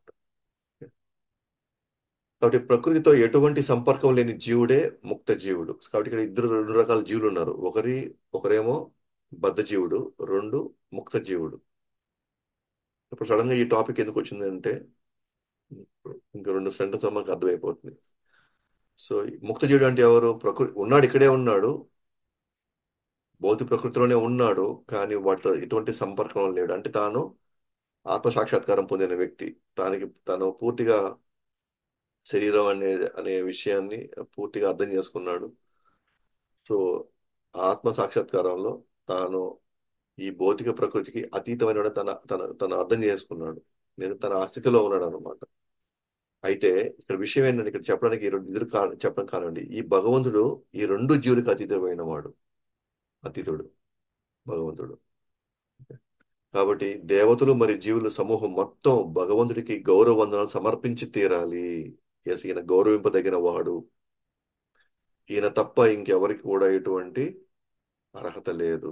కాబట్టి ప్రకృతితో ఎటువంటి సంపర్కం లేని జీవుడే ముక్త జీవుడు కాబట్టి ఇక్కడ ఇద్దరు రెండు రకాల జీవులు ఉన్నారు ఒకరి ఒకరేమో బద్ధ జీవుడు రెండు ముక్త జీవుడు ఇప్పుడు సడన్ గా ఈ టాపిక్ ఎందుకు వచ్చింది అంటే ఇంకా రెండు సెంటెన్స్ మనకు అర్థమైపోతుంది సో ఈ ముక్త జీవుడు అంటే ఎవరు ప్రకృతి ఉన్నాడు ఇక్కడే ఉన్నాడు భౌతిక ప్రకృతిలోనే ఉన్నాడు కానీ వాటితో ఎటువంటి సంపర్కం లేడు అంటే తాను ఆత్మ సాక్షాత్కారం పొందిన వ్యక్తి తానికి తను పూర్తిగా శరీరం అనే అనే విషయాన్ని పూర్తిగా అర్థం చేసుకున్నాడు సో ఆత్మ సాక్షాత్కారంలో తాను ఈ భౌతిక ప్రకృతికి అతీతమైన తన తన తను అర్థం చేసుకున్నాడు నేను తన ఆ స్థితిలో ఉన్నాడు అనమాట అయితే ఇక్కడ విషయం ఏంటంటే ఇక్కడ చెప్పడానికి ఈ రెండు ఎదురు కా చెప్పడం కానివ్వండి ఈ భగవంతుడు ఈ రెండు జీవులకు అతీతమైన వాడు అతీతుడు భగవంతుడు కాబట్టి దేవతలు మరియు జీవుల సమూహం మొత్తం భగవంతుడికి గౌరవ వందనాలు సమర్పించి తీరాలి ఎస్ ఈయన గౌరవింపదగిన వాడు ఈయన తప్ప ఇంకెవరికి కూడా ఎటువంటి అర్హత లేదు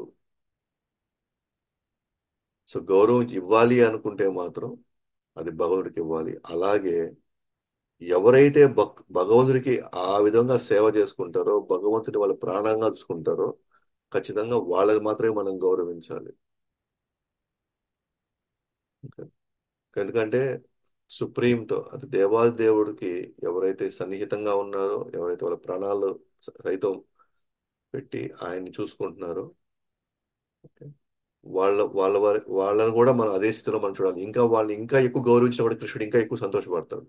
సో గౌరవం ఇవ్వాలి అనుకుంటే మాత్రం అది భగవంతుడికి ఇవ్వాలి అలాగే ఎవరైతే భక్ భగవంతుడికి ఆ విధంగా సేవ చేసుకుంటారో భగవంతుడి వాళ్ళ ప్రాణంగా చూసుకుంటారో ఖచ్చితంగా వాళ్ళని మాత్రమే మనం గౌరవించాలి ఓకే. ఎందుకంటే సుప్రీంతో అది దేవాది దేవుడికి ఎవరైతే సన్నిహితంగా ఉన్నారో ఎవరైతే వాళ్ళ ప్రాణాలు సైతం పెట్టి ఆయన్ని చూసుకుంటున్నారో ఓకే, వాళ్ళ వాళ్ళ వారి వాళ్ళని కూడా మనం అదే స్థితిలో మనం చూడాలి ఇంకా వాళ్ళని ఇంకా ఎక్కువ గౌరవించినప్పుడు కృష్ణుడు ఇంకా ఎక్కువ సంతోషపడతాడు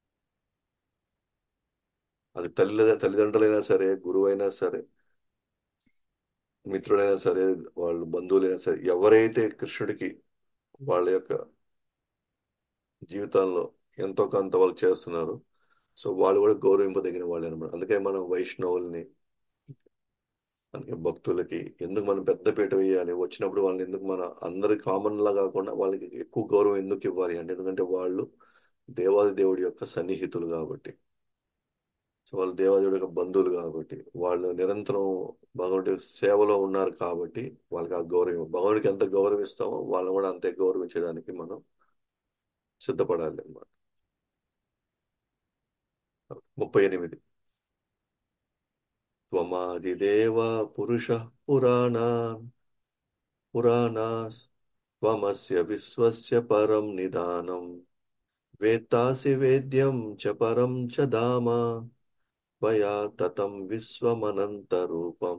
అది తల్లి తల్లిదండ్రులైనా సరే గురువు అయినా సరే మిత్రులైనా సరే వాళ్ళు బంధువులైనా సరే ఎవరైతే కృష్ణుడికి వాళ్ళ యొక్క జీవితాల్లో ఎంతో కొంత వాళ్ళు చేస్తున్నారు సో వాళ్ళు కూడా గౌరవింపదగిన వాళ్ళే అనమాట అందుకే మనం వైష్ణవుల్ని అందుకే భక్తులకి ఎందుకు మనం పెద్ద పీట వేయాలి వచ్చినప్పుడు వాళ్ళని ఎందుకు మన అందరి కామన్ లా కాకుండా వాళ్ళకి ఎక్కువ గౌరవం ఎందుకు ఇవ్వాలి అంటే ఎందుకంటే వాళ్ళు దేవాది దేవుడి యొక్క సన్నిహితులు కాబట్టి సో వాళ్ళు దేవాదేవుడి యొక్క బంధువులు కాబట్టి వాళ్ళు నిరంతరం భగవంతుడి సేవలో ఉన్నారు కాబట్టి వాళ్ళకి ఆ గౌరవం భగవంతుడికి ఎంత గౌరవిస్తామో వాళ్ళని కూడా అంతే గౌరవించడానికి మనం సిద్ధపడాలి అన్నమాట ముప్పై ఎనిమిది త్వమాదిదేవ పురుష పురాణాన్ పురాణాస్ త్వమస్య విశ్వస్య పరం నిదానం వేత్తాసి వేద్యం చ పరం చ ధామ త్వయా తతం విశ్వమనంత రూపం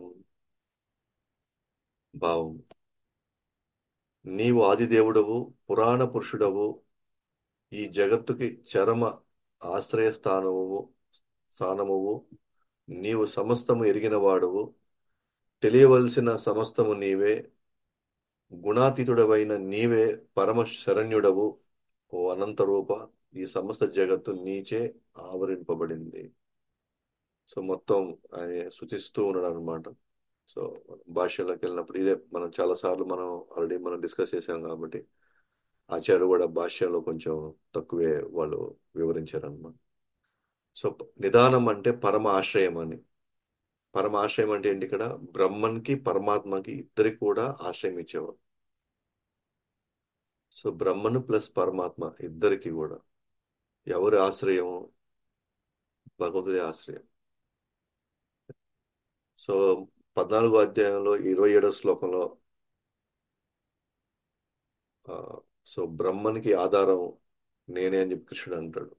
భావం నీవు ఆదిదేవుడవు పురాణ పురుషుడవు ఈ జగత్తుకి చరమ ఆశ్రయ స్థానము స్థానమువు నీవు సమస్తము ఎరిగిన వాడవు తెలియవలసిన సమస్తము నీవే గుణాతీతుడవైన నీవే పరమ శరణ్యుడవు ఓ అనంత రూప ఈ సమస్త జగత్తు నీచే ఆవరింపబడింది సో మొత్తం ఆయన శుతిస్తూ ఉన్నాడు అనమాట సో భాషలోకి వెళ్ళినప్పుడు ఇదే మనం చాలా సార్లు మనం ఆల్రెడీ మనం డిస్కస్ చేసాం కాబట్టి ఆచార్యులు కూడా భాష్యంలో కొంచెం తక్కువే వాళ్ళు వివరించారు అనమాట సో నిదానం అంటే పరమ ఆశ్రయం అని పరమ ఆశ్రయం అంటే ఏంటి ఇక్కడ బ్రహ్మన్కి పరమాత్మకి ఇద్దరికి కూడా ఆశ్రయం ఇచ్చేవారు సో బ్రహ్మను ప్లస్ పరమాత్మ ఇద్దరికి కూడా ఎవరి ఆశ్రయం భగవంతుడి ఆశ్రయం సో పద్నాలుగో అధ్యాయంలో ఇరవై ఏడో శ్లోకంలో ఆ, సో బ్రహ్మనికి ఆధారం నేనే అని చెప్పి కృష్ణుడు అంటాడు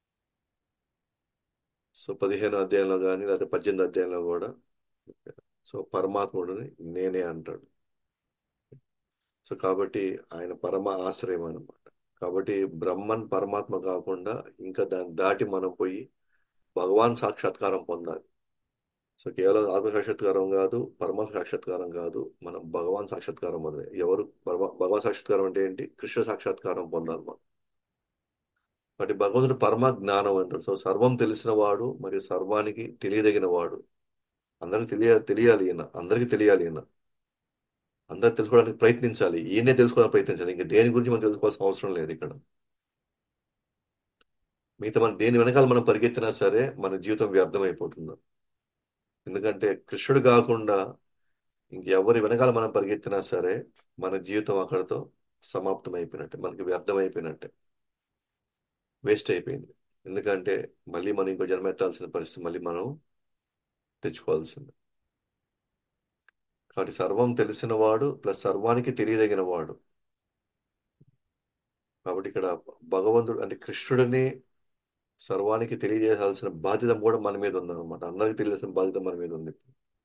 సో పదిహేను అధ్యాయంలో కానీ లేకపోతే పద్దెనిమిది అధ్యాయంలో కూడా సో పరమాత్ముడిని నేనే అంటాడు సో కాబట్టి ఆయన పరమ ఆశ్రయం అనమాట కాబట్టి బ్రహ్మన్ పరమాత్మ కాకుండా ఇంకా దాన్ని దాటి మనం పోయి భగవాన్ సాక్షాత్కారం పొందాలి సో కేవలం ఆత్మ సాక్షాత్కారం కాదు పరమాత్మ సాక్షాత్కారం కాదు మనం భగవాన్ సాక్షాత్కారం పొందాలి ఎవరు పరమ భగవాన్ సాక్షాత్కారం అంటే ఏంటి కృష్ణ సాక్షాత్కారం పొందాలి మనం కాబట్టి భగవంతుడు పరమ జ్ఞానం అంటాడు సో సర్వం తెలిసిన వాడు మరియు సర్వానికి తెలియదగిన వాడు అందరికి తెలియ తెలియాలి ఈయన అందరికీ తెలియాలి ఈయన అందరు తెలుసుకోవడానికి ప్రయత్నించాలి ఈయనే తెలుసుకోవడానికి ప్రయత్నించాలి ఇంకా దేని గురించి మనం తెలుసుకోవాల్సిన అవసరం లేదు ఇక్కడ మిగతా మనం దేని వెనకాల మనం పరిగెత్తినా సరే మన జీవితం వ్యర్థమైపోతుంది ఎందుకంటే కృష్ణుడు కాకుండా ఇంకెవరి వెనకాల మనం పరిగెత్తినా సరే మన జీవితం అక్కడతో సమాప్తం అయిపోయినట్టే మనకి వ్యర్థం అయిపోయినట్టే వేస్ట్ అయిపోయింది ఎందుకంటే మళ్ళీ మనం ఇంకో జన్మ ఎత్తాల్సిన పరిస్థితి మళ్ళీ మనం తెచ్చుకోవాల్సింది కాబట్టి సర్వం తెలిసిన వాడు ప్లస్ సర్వానికి తెలియదగిన వాడు కాబట్టి ఇక్కడ భగవంతుడు అంటే కృష్ణుడిని సర్వానికి తెలియజేయాల్సిన బాధ్యత కూడా మన మీద ఉందన్నమాట అందరికి తెలియాల్సిన బాధ్యత మన మీద ఉంది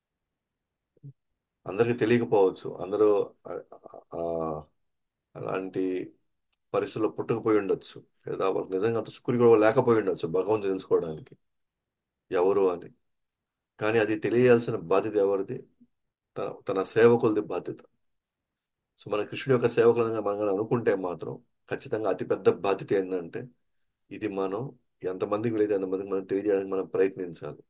అందరికి తెలియకపోవచ్చు అందరూ ఆ- ఆ- అలాంటి పరిస్థితుల్లో పుట్టకపోయి ఉండొచ్చు లేదా వాళ్ళకి నిజంగా అంత చుక్కురి కూడా లేకపోయి ఉండొచ్చు భగవంతుడు తెలుసుకోవడానికి ఎవరు అని కానీ అది తెలియాల్సిన బాధ్యత ఎవరిది తన తన సేవకులది బాధ్యత సో మన కృష్ణుడి యొక్క సేవకులుగా మనం కానీ అనుకుంటే మాత్రం ఖచ్చితంగా అతిపెద్ద బాధ్యత ఏంటంటే ఇది మనం ఎంతమందికి వీలైతే అంతమందికి మనం తెలియజేయడానికి మనం ప్రయత్నించాలి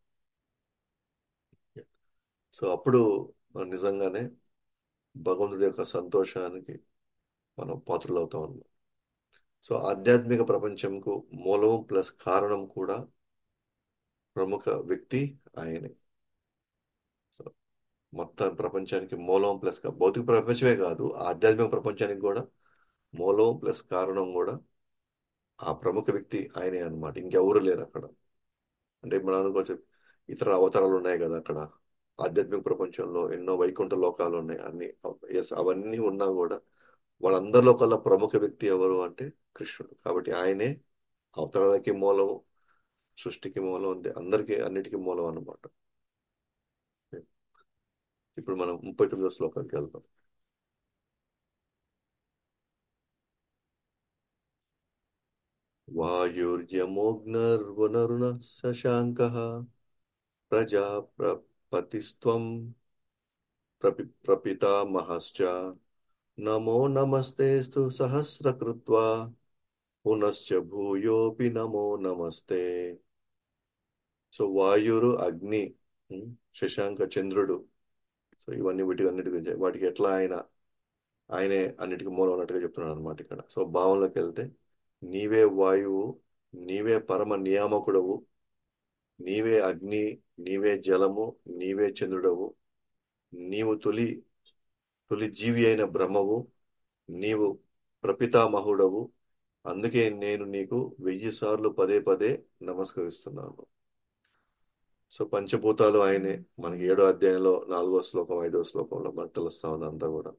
సో అప్పుడు మనం నిజంగానే భగవంతుడి యొక్క సంతోషానికి మనం పాత్రలు అవుతాం అన్నమాట సో ఆధ్యాత్మిక ప్రపంచంకు మూలం ప్లస్ కారణం కూడా ప్రముఖ వ్యక్తి ఆయనే సో మొత్తం ప్రపంచానికి మూలం ప్లస్ కా- భౌతిక ప్రపంచమే కాదు ఆధ్యాత్మిక ప్రపంచానికి కూడా మూలం ప్లస్ కారణం కూడా ఆ ప్రముఖ వ్యక్తి ఆయనే అన్నమాట ఇంకెవరు లేరు అక్కడ అంటే మనం అనుకోవచ్చు ఇతర అవతారాలు ఉన్నాయి కదా అక్కడ ఆధ్యాత్మిక ప్రపంచంలో ఎన్నో వైకుంఠ లోకాలు ఉన్నాయి అన్ని ఎస్ అవన్నీ ఉన్నా కూడా వాళ్ళందరిలో కల్లా ప్రముఖ వ్యక్తి ఎవరు అంటే కృష్ణుడు కాబట్టి ఆయనే అవతారాలకి మూలం సృష్టికి మూలం ఉంది అందరికీ అన్నిటికీ మూలం అన్నమాట ఇప్పుడు మనం ముప్పై తొమ్మిదో శ్లోకానికి వెళ్దాం వాయుర్యమోగ్నర్వనరుణ శశాంక ప్రజాపతిస్త్వం ప్రపి ప్రపితామహశ్చ నమో నమస్తేస్తు సహస్రకృత్వా పునశ్చ భూయోపి నమో నమస్తే సో వాయురు అగ్ని ఉం, శశాంక చంద్రుడు సో ఇవన్నీ వీటి అన్నిటి గురించి వాటికి ఎట్లా ఆయన ఆయనే అన్నిటికీ మూలం అన్నట్టుగా చెప్తున్నాడు అనమాట ఇక్కడ సో భావంలోకి వెళ్తే నీవే వాయువు నీవే పరమ నియామకుడవు నీవే అగ్ని నీవే జలము నీవే చంద్రుడవు నీవు తొలి తొలి జీవి అయిన బ్రహ్మవు నీవు ప్రపితామహుడవు అందుకే నేను నీకు వెయ్యి సార్లు పదే పదే నమస్కరిస్తున్నాను సో పంచభూతాలు ఆయనే మనకి ఏడో అధ్యాయంలో నాలుగో శ్లోకం ఐదో శ్లోకంలో మనకు తెలుస్తా ఉంది అంతా కూడా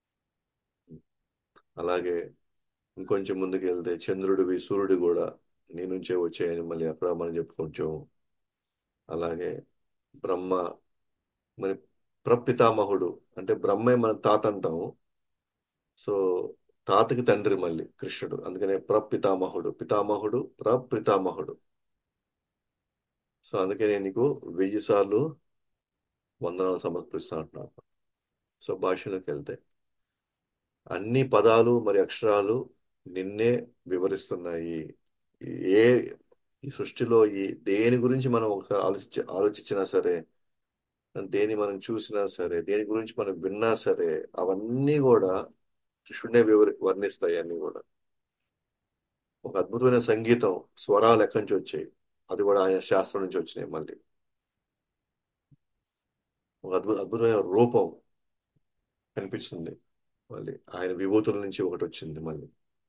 అలాగే ఇంకొంచెం ముందుకు వెళ్తే చంద్రుడివి సూర్యుడు కూడా నీ నుంచే వచ్చాయని మళ్ళీ అక్కడ మనం చెప్పుకొంచెం అలాగే బ్రహ్మ మరి ప్రపితామహుడు అంటే బ్రహ్మే మన తాత అంటాము సో తాతకి తండ్రి మళ్ళీ కృష్ణుడు అందుకనే ప్రపితామహుడు పితామహుడు ప్రపితామహుడు సో అందుకే నేను నీకు వెయ్యి సార్లు వందనాలు సమర్పిస్తా అంటున్నాను సో భాషలోకి వెళ్తే అన్ని పదాలు మరి అక్షరాలు నిన్నే వివరిస్తున్నాయి ఏ ఈ సృష్టిలో ఈ దేని గురించి మనం ఒకసారి ఆలోచించ ఆలోచించినా సరే దేని మనం చూసినా సరే దేని గురించి మనం విన్నా సరే అవన్నీ కూడా కృష్ణుడే వివరి వర్ణిస్తాయి అన్ని కూడా ఒక అద్భుతమైన సంగీతం స్వరాలు ఎక్కడి నుంచి వచ్చాయి అది కూడా ఆయన శాస్త్రం నుంచి వచ్చినాయి మళ్ళీ ఒక అద్భుత అద్భుతమైన రూపం కనిపించింది మళ్ళీ ఆయన విభూతుల నుంచి ఒకటి వచ్చింది మళ్ళీ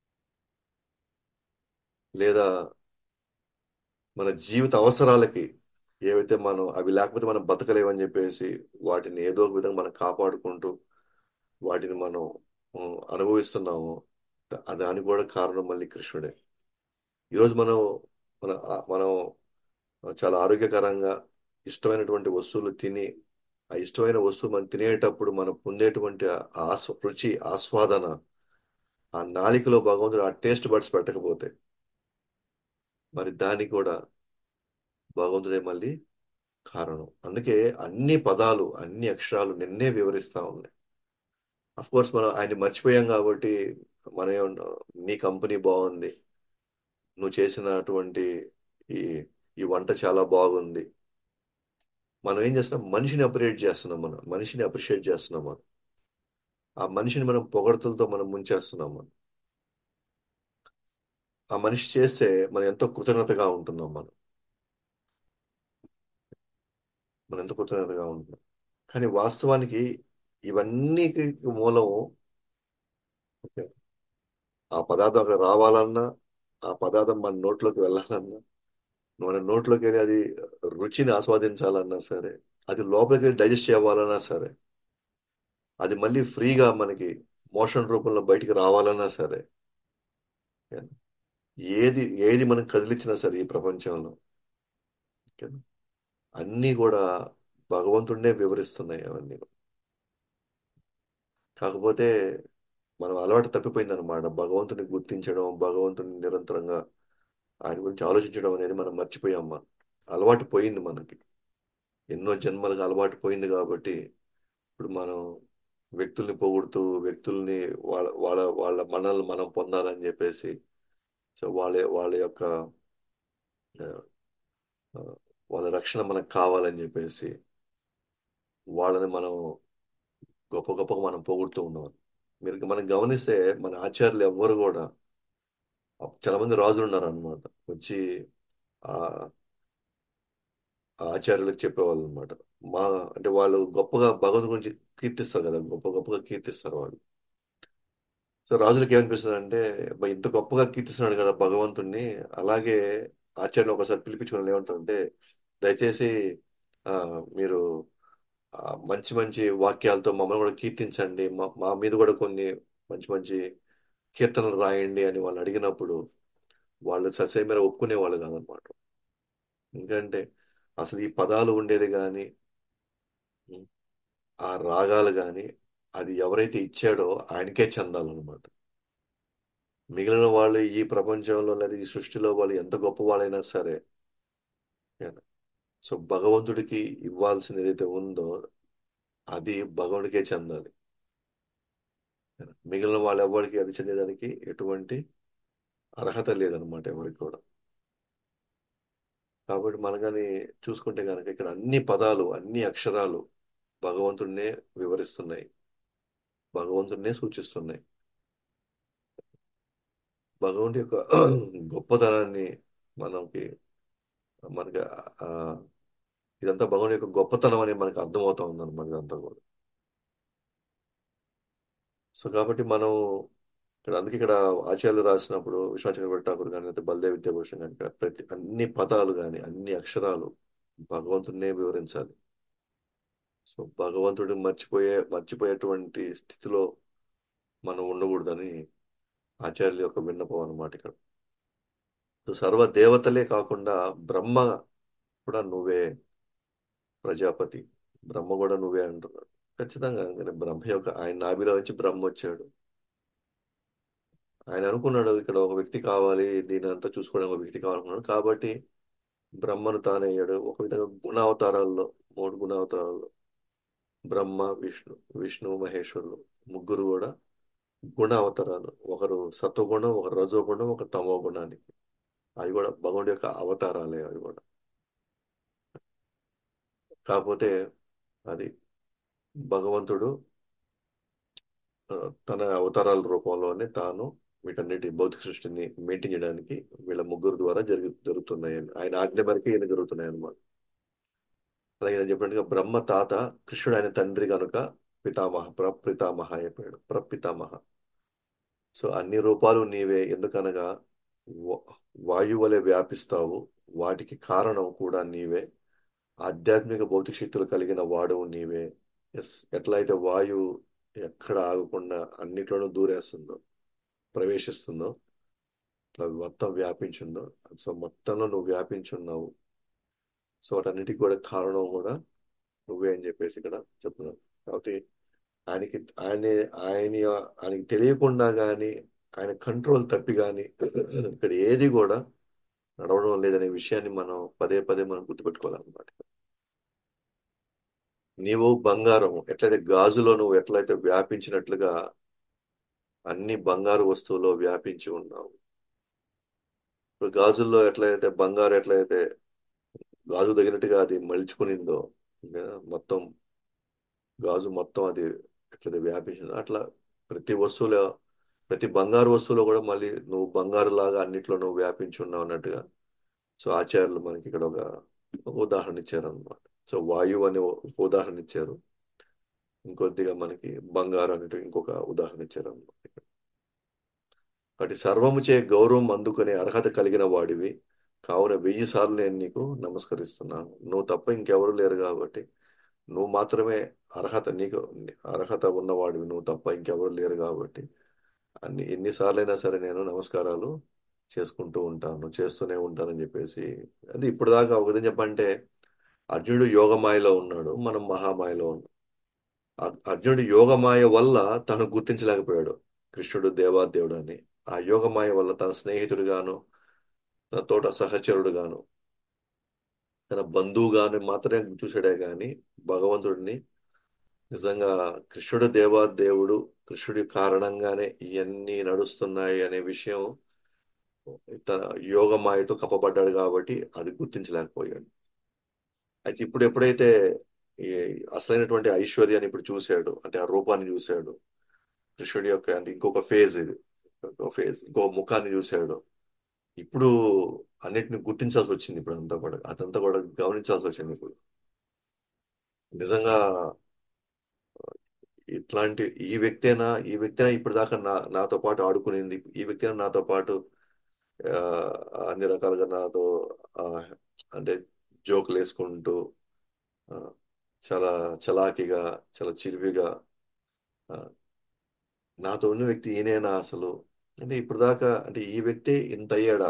లేదా మన జీవిత అవసరాలకి ఏవైతే మనం అవి లేకపోతే మనం బతకలేవని చెప్పేసి వాటిని ఏదో ఒక విధంగా మనం కాపాడుకుంటూ వాటిని మనం ఉం, అనుభవిస్తున్నాము ద- దానికి కూడా కారణం మళ్ళీ కృష్ణుడే ఈరోజు మనం మన మనం చాలా ఆరోగ్యకరంగా ఇష్టమైనటువంటి వస్తువులు తిని ఆ ఇష్టమైన వస్తువు మనం తినేటప్పుడు మనం పొందేటువంటి ఆ ఆస్వ రుచి ఆస్వాదన ఆ నాలికలో భగవంతుడు ఆ టేస్ట్ బడ్స్ పెట్టకపోతే మరి దానికి కూడా భగవంతుడే మళ్ళీ కారణం అందుకే అన్ని పదాలు అన్ని అక్షరాలు నిన్నే వివరిస్తా ఉన్నాయి అఫ్ కోర్స్ మనం ఆయన్ని మర్చిపోయాం కాబట్టి మనం ఏమంటాం నీ కంపెనీ బాగుంది నువ్వు చేసినటువంటి ఈ ఈ వంట చాలా బాగుంది మనం ఏం చేస్తున్నాం మనిషిని అప్రిషియేట్ చేస్తున్నాం మనం మనిషిని అప్రిషియేట్ చేస్తున్నాం మనం ఆ మనిషిని మనం పొగడ్తలతో మనం ముంచేస్తున్నాం మనం ఆ మనిషి చేస్తే మనం ఎంతో కృతజ్ఞతగా ఉంటున్నాం మనం మనం ఎంతో కృతజ్ఞతగా ఉంటున్నాం కానీ వాస్తవానికి ఇవన్నీ మూలం ఆ పదార్థం అక్కడ రావాలన్నా ఆ పదార్థం మన నోట్లోకి వెళ్ళాలన్నా మన నోట్లోకి వెళ్ళి అది రుచిని ఆస్వాదించాలన్నా సరే అది లోపలికి వెళ్ళి డైజెస్ట్ చేయాలన్నా సరే అది మళ్ళీ ఫ్రీగా మనకి మోషన్ రూపంలో బయటికి రావాలన్నా సరే ఏది ఏది మనం కదిలించినా సరే ఈ ప్రపంచంలో ఓకేనా? అన్నీ కూడా భగవంతుడినే వివరిస్తున్నాయి అవన్నీ కాకపోతే మనం అలవాటు తప్పిపోయింది అనమాట భగవంతుని గుర్తించడం భగవంతుని నిరంతరంగా ఆయన గురించి ఆలోచించడం అనేది మనం మర్చిపోయాం మనం అలవాటు పోయింది మనకి ఎన్నో జన్మలకు అలవాటు పోయింది కాబట్టి ఇప్పుడు మనం వ్యక్తుల్ని పొగుడుతూ వ్యక్తుల్ని వాళ్ళ వాళ్ళ వాళ్ళ మనల్ని మనం పొందాలని చెప్పేసి సో వాళ్ళ వాళ్ళ యొక్క ఆ, ఆ, వాళ్ళ రక్షణ మనకు కావాలని చెప్పేసి వాళ్ళని మనం గొప్ప గొప్పగా మనం పొగుడుతూ ఉన్నాం మీరు మనం గమనిస్తే మన ఆచార్యులు ఎవ్వరు కూడా చాలా మంది రాజులు ఉన్నారు అనమాట వచ్చి ఆ ఆ ఆచార్యులకు చెప్పేవాళ్ళు అనమాట మా అంటే వాళ్ళు గొప్పగా భగవంతు గురించి కీర్తిస్తారు కదా గొప్ప గొప్పగా కీర్తిస్తారు వాళ్ళు సో రాజులకి ఏమనిపిస్తుంది అంటే "అబ్బా, ఇంత గొప్పగా కీర్తిస్తున్నాడు కదా భగవంతుణ్ణి అలాగే ఆచార్యులు ఒకసారి పిలిపించుకుని ఏమంటారంటే దయచేసి ఆ మీరు ఆ, మంచి మంచి వాక్యాలతో మమ్మల్ని కూడా కీర్తించండి మా మా మీద కూడా కొన్ని మంచి మంచి కీర్తనలు రాయండి అని వాళ్ళు అడిగినప్పుడు వాళ్ళు ససేమీర ఒప్పుకునే వాళ్ళు కాదనమాట ఎందుకంటే అసలు ఈ పదాలు ఉండేది కానీ ఆ రాగాలు కానీ అది ఎవరైతే ఇచ్చాడో ఆయనకే చెందాలన్నమాట మిగిలిన వాళ్ళు ఈ ప్రపంచంలో లేదా ఈ సృష్టిలో వాళ్ళు ఎంత గొప్ప వాళ్ళైనా సరే సో భగవంతుడికి ఇవ్వాల్సింది ఏదైతే ఉందో అది భగవంతుడికే చెందాలి మిగిలిన వాళ్ళు ఎవరికి అది చెందేదానికి ఎటువంటి అర్హత లేదనమాట ఎవరికి కూడా కాబట్టి మనం కానీ చూసుకుంటే కనుక ఇక్కడ అన్ని పదాలు అన్ని అక్షరాలు భగవంతుడినే వివరిస్తున్నాయి భగవంతుడినే సూచిస్తున్నాయి భగవంతుడి యొక్క గొప్పతనాన్ని మనకి మనకి ఆ ఇదంతా భగవంతుడి యొక్క గొప్పతనం అని మనకు అర్థమవుతా ఉందన్నమాట ఇదంతా కూడా సో కాబట్టి మనం ఇక్కడ అందుకే ఇక్కడ ఆచార్యులు రాసినప్పుడు విశ్వచక్రవర్తి ఠాకూర్ కానీ లేకపోతే బలదేవ్ విద్యాభూషణ్ కానీ ఇక్కడ ప్రతి అన్ని పదాలు కానీ అన్ని అక్షరాలు భగవంతుడినే వివరించాలి సో భగవంతుడిని మర్చిపోయే మర్చిపోయేటువంటి స్థితిలో మనం ఉండకూడదని ఆచార్యుల యొక్క విన్నపం అన్నమాట ఇక్కడ సో సర్వ దేవతలే కాకుండా బ్రహ్మ కూడా నువ్వే ప్రజాపతి బ్రహ్మ కూడా నువ్వే అంటున్నాడు ఖచ్చితంగా ఎందుకంటే బ్రహ్మ యొక్క ఆయన నాభిలో నుంచి బ్రహ్మ వచ్చాడు ఆయన అనుకున్నాడు ఇక్కడ ఒక వ్యక్తి కావాలి దీని అంతా చూసుకోవడానికి ఒక వ్యక్తి కావాలనుకున్నాడు కాబట్టి బ్రహ్మను తానయ్యాడు ఒక విధంగా గుణావతారాల్లో మూడు గుణావతారాల్లో బ్రహ్మ విష్ణు విష్ణు మహేశ్వరులు ముగ్గురు కూడా గుణ అవతారాలు ఒకరు సత్వగుణం ఒకరు రజోగుణం ఒక తమో గుణానికి అవి కూడా భగవంతుడి యొక్క అవతారాలే అవి కూడా కాకపోతే అది భగవంతుడు ఆ, తన అవతారాల రూపంలోనే తాను వీటన్నిటి భౌతిక సృష్టిని మెయింటైన్ చేయడానికి వీళ్ళ ముగ్గురు ద్వారా జరుగు జరుగుతున్నాయి ఆయన ఆజ్ఞ మేరకే ఈయన జరుగుతున్నాయి అన్నమాట అలాగే నేను చెప్పినట్టుగా బ్రహ్మ తాత కృష్ణుడు ఆయన తండ్రి కనుక పితామహ ప్రపితామహ అయిపోయాడు ప్రపితామహ సో అన్ని రూపాలు నీవే ఎందుకనగా వా- వాయువు వలె వ్యాపిస్తావు వాటికి కారణం కూడా నీవే ఆధ్యాత్మిక భౌతిక శక్తులు కలిగిన వాడవు నీవే ఎస్ ఎట్లా అయితే వాయువు ఎక్కడ ఆగకుండా అన్నిట్లోనూ దూరేస్తుందో ప్రవేశిస్తుందో అట్లా మొత్తం వ్యాపించిందో సో మొత్తంలో నువ్వు వ్యాపించున్నావు సో వాటన్నిటికి కూడా కారణం కూడా నువ్వే అని చెప్పేసి ఇక్కడ చెప్తున్నావు కాబట్టి ఆయనకి ఆయన ఆయన ఆయనకి తెలియకుండా కానీ ఆయన కంట్రోల్ తప్పి కానీ ఇక్కడ ఏది కూడా నడవడం లేదనే విషయాన్ని మనం పదే పదే మనం గుర్తుపెట్టుకోవాలన్నమాట నీవు బంగారం ఎట్లయితే గాజులో నువ్వు ఎట్లయితే వ్యాపించినట్లుగా అన్ని బంగారు వస్తువులో వ్యాపించి ఉన్నావు ఇప్పుడు గాజుల్లో ఎట్లయితే బంగారు ఎట్లయితే గాజు తగినట్టుగా అది మలుచుకునిందో ఇంకా మొత్తం గాజు మొత్తం అది ఎట్లయితే వ్యాపించిందో అట్లా ప్రతి వస్తువులో ప్రతి బంగారు వస్తువులో కూడా మళ్ళీ నువ్వు బంగారు లాగా అన్నిట్లో నువ్వు వ్యాపించి ఉన్నావు అన్నట్టుగా సో ఆచార్యులు మనకి ఇక్కడ ఒక ఒక ఉదాహరణ ఇచ్చారు అనమాట సో వాయువు అనే ఒక ఉదాహరణ ఇచ్చారు ఇంకొద్దిగా మనకి బంగారు అనేటు ఇంకొక ఉదాహరణ ఇచ్చారు అనమాట కాబట్టి సర్వము చే గౌరవం అందుకునే అర్హత కలిగిన వాడివి కావున వెయ్యి సార్లు నేను నీకు నమస్కరిస్తున్నాను నువ్వు తప్ప ఇంకెవరు లేరు కాబట్టి నువ్వు మాత్రమే అర్హత నీకు అర్హత ఉన్నవాడివి నువ్వు తప్ప ఇంకెవరు లేరు కాబట్టి అన్ని ఎన్నిసార్లైనా సరే నేను నమస్కారాలు చేసుకుంటూ ఉంటాను చేస్తూనే ఉంటానని చెప్పేసి అది ఇప్పుడు దాకా ఒక విధంగా చెప్పంటే అర్జునుడు యోగమాయలో ఉన్నాడు మనం మహామాయలో ఉన్నాం అర్- అర్జునుడు యోగమాయ వల్ల తను గుర్తించలేకపోయాడు కృష్ణుడు దేవాదేవుడు అని ఆ యోగమాయ వల్ల తన స్నేహితుడుగాను తన తోట సహచరుడుగాను తన బంధువుగాను మాత్రమే చూశాడే గాని భగవంతుడిని నిజంగా కృష్ణుడు దేవాదేవుడు కృష్ణుడి కారణంగానే ఇవన్నీ నడుస్తున్నాయి అనే విషయం తన యోగమాయతో కప్పబడ్డాడు కాబట్టి అది గుర్తించలేకపోయాడు అయితే ఇప్పుడు ఎప్పుడైతే ఈ అసలైనటువంటి ఐశ్వర్యాన్ని ఇప్పుడు చూశాడు అంటే ఆ రూపాన్ని చూశాడు కృష్ణుడి యొక్క అంటే ఇంకొక ఫేజ్ ఇది ఇంకొక ఫేజ్ ఇంకో ముఖాన్ని చూశాడు ఇప్పుడు అన్నిటిని గుర్తించాల్సి వచ్చింది ఇప్పుడు అంతా కూడా అదంతా కూడా గమనించాల్సి వచ్చింది ఇప్పుడు నిజంగా ఇట్లాంటి ఈ వ్యక్తేనా ఈ వ్యక్తేనా ఇప్పుడు దాకా నా నాతో పాటు ఆడుకునింది ఈ వ్యక్తేనా నాతో పాటు ఆ, అన్ని రకాలుగా నాతో ఆ, అంటే జోకులు వేసుకుంటూ ఆ, చాలా చలాకీగా చాలా చిలిపిగా ఆ, నాతో ఉన్న వ్యక్తి ఈయనేనా అసలు అంటే ఇప్పుడు దాకా అంటే ఈ వ్యక్తి ఇంత అయ్యాడా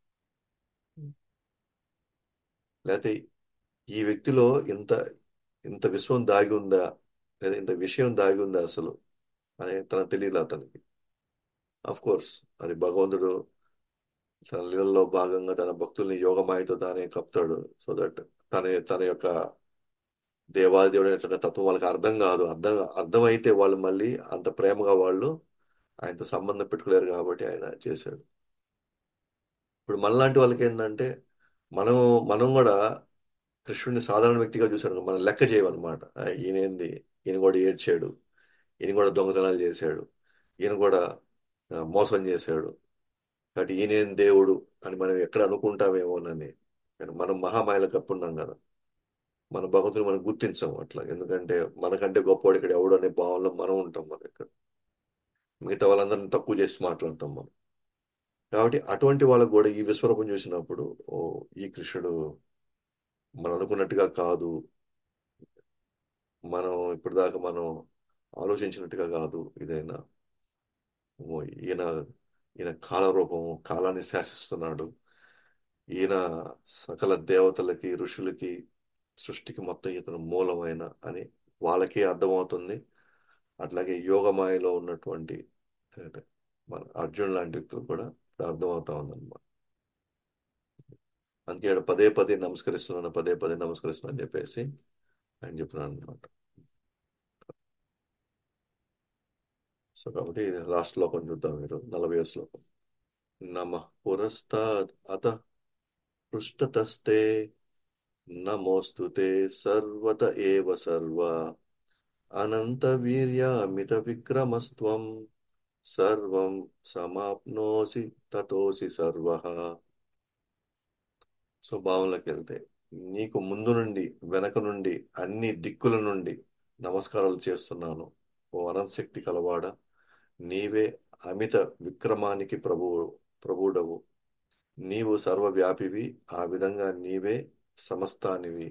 లేకపోతే ఈ వ్యక్తిలో ఇంత ఇంత విశ్వం దాగి ఉందా లేదా ఇంత విషయం దాగి ఉందా అసలు అని తనకు తెలియదు అతనికి అఫ్ కోర్స్ అది భగవంతుడు తన లీలలో భాగంగా తన భక్తుల్ని యోగమాయతో తానే కప్తాడు సో దట్ తన తన యొక్క దేవాదేవుడు అనేటువంటి తత్వం వాళ్ళకి అర్థం కాదు అర్థం అర్థమైతే వాళ్ళు మళ్ళీ అంత ప్రేమగా వాళ్ళు ఆయనతో సంబంధం పెట్టుకోలేరు కాబట్టి ఆయన చేశాడు ఇప్పుడు మనలాంటి వాళ్ళకి ఏంటంటే మనం మనం కూడా కృష్ణుడిని సాధారణ వ్యక్తిగా చూశాడు మనం లెక్క చేయమన్నమాట ఆ, ఈయనేంది ఈయన కూడా ఏడ్చాడు ఈయన కూడా దొంగతనాలు చేశాడు ఈయన కూడా ఆ, మోసం చేశాడు కాబట్టి ఈయనేం దేవుడు అని మనం ఎక్కడ అనుకుంటామేమోనని కానీ మనం మహామాయలో కప్పున్నాం కదా మన భగవంతుని మనం గుర్తించాం అట్లా ఎందుకంటే మనకంటే గొప్పవాడు ఇక్కడ ఎవడు అనే భావంలో మనం ఉంటాం మన ఇక్కడ మిగతా వాళ్ళందరిని తక్కువ చేసి మాట్లాడతాం మనం కాబట్టి అటువంటి వాళ్ళకు కూడా ఈ విశ్వరూపం చూసినప్పుడు ఓ ఈ కృష్ణుడు మనం అనుకున్నట్టుగా కాదు మనం ఇప్పటిదాకా మనం ఆలోచించినట్టుగా కాదు ఇదైనా ఓ ఈయన ఈయన కాలరూపము కాలాన్ని శాసిస్తున్నాడు ఈయన సకల దేవతలకి ఋషులకి సృష్టికి మొత్తం ఇతను మూలమైన అని వాళ్ళకి అర్థమవుతుంది అట్లాగే యోగమాయలో ఉన్నటువంటి అంటే మన అర్జున్ లాంటి వ్యక్తులు కూడా అర్థమవుతా ఉందన్నమాట అందుకే ఈడ పదే పదే నమస్కరిస్తున్నాను పదే పదే నమస్కరిస్తున్నాను అని చెప్పేసి ఆయన చెప్తున్నాను అనమాట సో కాబట్టి లాస్ట్ శ్లోకం చూద్దాం మీరు నలభై శ్లోకం నమ పురస్తాద్ అత పృష్ఠతస్తే నమోస్తు తే సర్వత ఏవ సర్వ అనంత వీర్యామిత విక్రమస్త్వం సర్వం సమాప్నోసి తతోసి సర్వ సో భావంలోకి వెళ్తే నీకు ముందు నుండి వెనక నుండి అన్ని దిక్కుల నుండి నమస్కారాలు చేస్తున్నాను ఓ అనంతశక్తి కలవాడ నీవే అమిత విక్రమానికి ప్రభువు ప్రభుడవు నీవు సర్వవ్యాపివి ఆ విధంగా నీవే సమస్తానివి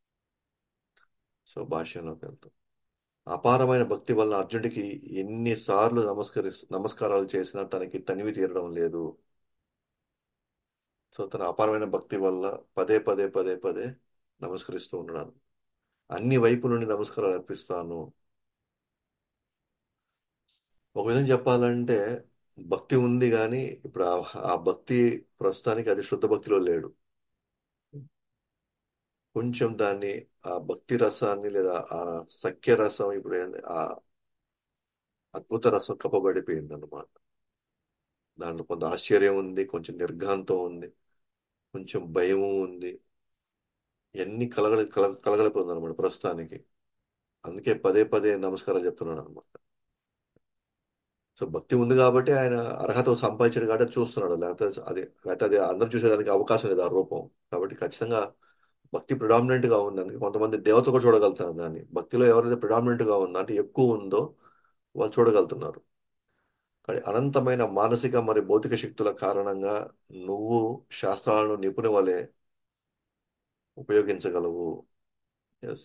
సో భాష్యంలోకి వెళ్తాం అపారమైన భక్తి వల్ల అర్జునుడికి ఎన్నిసార్లు నమస్కరి నమస్కారాలు చేసినా తనకి తనివి తీరడం లేదు సో తన అపారమైన భక్తి వల్ల పదే పదే పదే పదే నమస్కరిస్తూ ఉన్నాను అన్ని వైపు నుండి నమస్కారాలు అర్పిస్తాను ఒక విధంగా చెప్పాలంటే భక్తి ఉంది కానీ ఇప్పుడు ఆ ఆ భక్తి ప్రస్తుతానికి అది శుద్ధ భక్తిలో లేడు కొంచెం దాన్ని ఆ భక్తి రసాన్ని లేదా ఆ సఖ్య రసం ఇప్పుడు ఏంది, ఆ అద్భుత రసం కప్పబడిపోయింది అనమాట దాంట్లో కొంత ఆశ్చర్యం ఉంది కొంచెం నిర్ఘాంతం ఉంది కొంచెం భయము ఉంది ఇవన్నీ కలగలి కల కలగలిపోతుంది అనమాట ప్రస్తుతానికి అందుకే పదే పదే నమస్కారం చెప్తున్నాను అనమాట సో భక్తి ఉంది కాబట్టి ఆయన అర్హత సంపాదించాడు కాబట్టి అది చూస్తున్నాడు లేకపోతే అది లేకపోతే అది అందరూ చూసేదానికి అవకాశం లేదు ఆ రూపం కాబట్టి ఖచ్చితంగా భక్తి ప్రిడామినెంట్ గా ఉంది అందుకే కొంతమంది దేవతలు కూడా చూడగలుగుతారు దాన్ని భక్తిలో ఎవరైతే ప్రిడామినెంట్ గా ఉందో అంటే ఎక్కువ ఉందో వాళ్ళు చూడగలుగుతున్నారు కానీ అనంతమైన మానసిక మరియు భౌతిక శక్తుల కారణంగా నువ్వు శాస్త్రాలను నిపుణి వలె ఉపయోగించగలవు ఎస్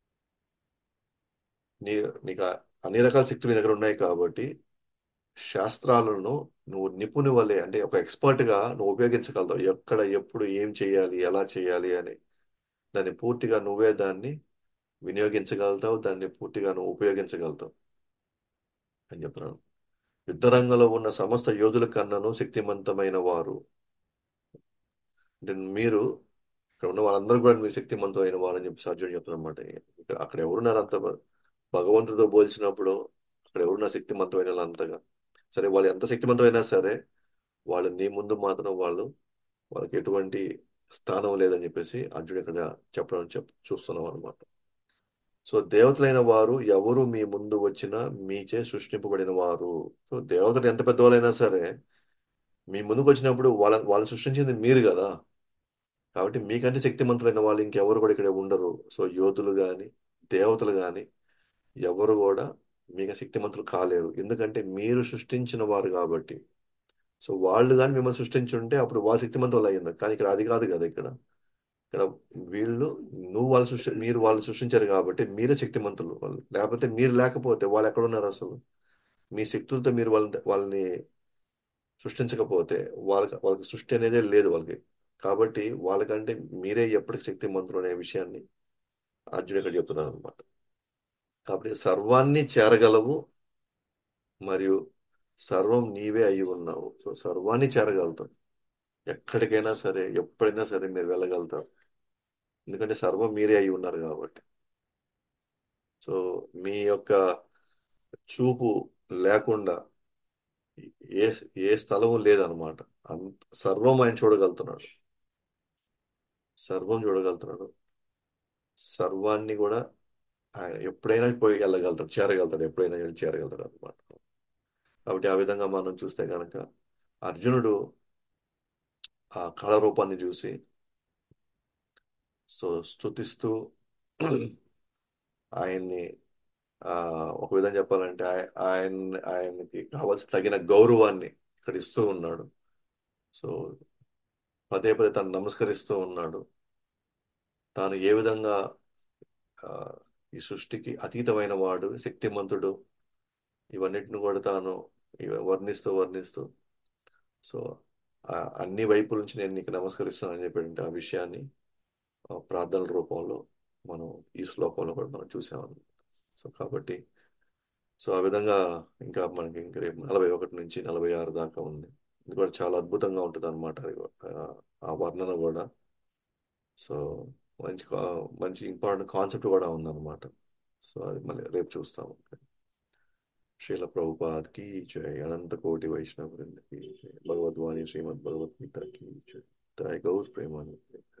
నీ నీకు ఆ- అన్ని రకాల శక్తులు నీ దగ్గర ఉన్నాయి కాబట్టి శాస్త్రాలను నువ్వు నిపుణి వలె అంటే ఒక ఎక్స్పర్ట్ గా నువ్వు ఉపయోగించగలుగుతావు ఎక్కడ ఎప్పుడు ఏం చేయాలి ఎలా చేయాలి అని దాన్ని పూర్తిగా నువ్వే దాన్ని వినియోగించగలుగుతావు దాన్ని పూర్తిగా నువ్వు ఉపయోగించగలుగుతావు అని చెప్తున్నాను యుద్ధ రంగంలో ఉన్న సమస్త యోధుల కన్నాను శక్తివంతమైన వారు అంటే మీరు ఇక్కడ ఉన్న వాళ్ళందరూ కూడా మీరు శక్తివంతమైన వారు అని చెప్పి అర్జునుడు చెప్తున్నమాట ఇక్కడ అక్కడ ఎవరున్నారు అంత భగవంతుడితో పోల్చినప్పుడు అక్కడ ఎవరున్నారు శక్తివంతమైన వాళ్ళు అంతగా సరే వాళ్ళు ఎంత శక్తివంతమైనా సరే వాళ్ళు నీ ముందు మాత్రం వాళ్ళు వాళ్ళకి ఎటువంటి స్థానం లేదని చెప్పేసి అర్జునుడు ఇక్కడ చెప్పడం చెప్ చూస్తున్నాం అనమాట సో దేవతలైన వారు ఎవరు మీ ముందు వచ్చినా మీచే సృష్టింపబడిన వారు సో దేవతలు ఎంత పెద్దవాళ్ళైనా సరే మీ ముందుకు వచ్చినప్పుడు వాళ్ళ వాళ్ళు సృష్టించింది మీరు కదా కాబట్టి మీకంటే శక్తిమంతులైన వాళ్ళు ఇంకెవరు కూడా ఇక్కడ ఉండరు సో యోధులు కానీ దేవతలు కానీ ఎవరు కూడా మీకు శక్తిమంతులు కాలేరు ఎందుకంటే మీరు సృష్టించిన వారు కాబట్టి సో వాళ్ళు కానీ మిమ్మల్ని సృష్టించుంటే అప్పుడు వాళ్ళు శక్తిమంతులు అయ్యి ఉన్నారు కానీ ఇక్కడ అది కాదు కదా ఇక్కడ ఇక్కడ వీళ్ళు నువ్వు వాళ్ళు సృష్టి మీరు వాళ్ళు సృష్టించారు కాబట్టి మీరే శక్తిమంతులు వాళ్ళు లేకపోతే మీరు లేకపోతే వాళ్ళు ఎక్కడ ఉన్నారు అసలు మీ శక్తులతో మీరు వాళ్ళని వాళ్ళని సృష్టించకపోతే వాళ్ళకి వాళ్ళకి సృష్టి అనేదే లేదు వాళ్ళకి కాబట్టి వాళ్ళకంటే మీరే ఎప్పటికి శక్తిమంతులు అనే విషయాన్ని అర్జునుడు ఇక్కడ చెప్తున్నాను అనమాట కాబట్టి సర్వాన్ని చేరగలవు మరియు సర్వం నీవే అయి ఉన్నావు సో సర్వాన్ని చేరగలుగుతావు ఎక్కడికైనా సరే ఎప్పుడైనా సరే మీరు వెళ్ళగలుగుతారు ఎందుకంటే సర్వం మీరే అయి ఉన్నారు కాబట్టి సో మీ యొక్క చూపు లేకుండా ఏ ఏ స్థలము లేదనమాట అంత సర్వం ఆయన చూడగలుగుతున్నాడు సర్వం చూడగలుగుతున్నాడు సర్వాన్ని కూడా ఆయన ఎప్పుడైనా పోయి వెళ్ళగలుగుతాడు చేరగలుగుతాడు ఎప్పుడైనా వెళ్ళి చేరగలుగుతాడు అనమాట కాబట్టి ఆ విధంగా మనం చూస్తే కనుక అర్జునుడు ఆ కళ రూపాన్ని చూసి సో స్తుతిస్తూ ఆయన్ని ఆ ఒక విధంగా చెప్పాలంటే ఆయ- ఆయన ఆయనకి కావాల్సిన తగిన గౌరవాన్ని ఇక్కడ ఇస్తూ ఉన్నాడు సో పదే పదే తను నమస్కరిస్తూ ఉన్నాడు తాను ఏ విధంగా ఆ, ఈ సృష్టికి అతీతమైన వాడు శక్తిమంతుడు ఇవన్నిటిని కూడా తాను ఇవ- వర్ణిస్తూ వర్ణిస్తూ సో ఆ అన్ని వైపుల నుంచి నేను నీకు నమస్కరిస్తున్నానని చెప్పి ఆ విషయాన్ని ఆ ప్రార్థనల రూపంలో మనం ఈ శ్లోకంలో కూడా మనం చూసామన్నమాట సో కాబట్టి సో ఆ విధంగా ఇంకా మనకి ఇంకా రేపు నలభై ఒకటి నుంచి నలభై ఆరు దాకా ఉంది ఇది కూడా చాలా అద్భుతంగా ఉంటుంది అనమాట ఆ వర్ణన కూడా సో మంచి కా- మంచి ఇంపార్టెంట్ కాన్సెప్ట్ కూడా ఉందన్నమాట సో అది మళ్ళీ రేపు చూస్తాము శ్రీల ప్రభుపాద్ की जय अनंत कोटि वैष्णव वृंद की जय भगवद्वाणी श्रीमद् भगवत गीता की जय जय गौर प्रेमानंद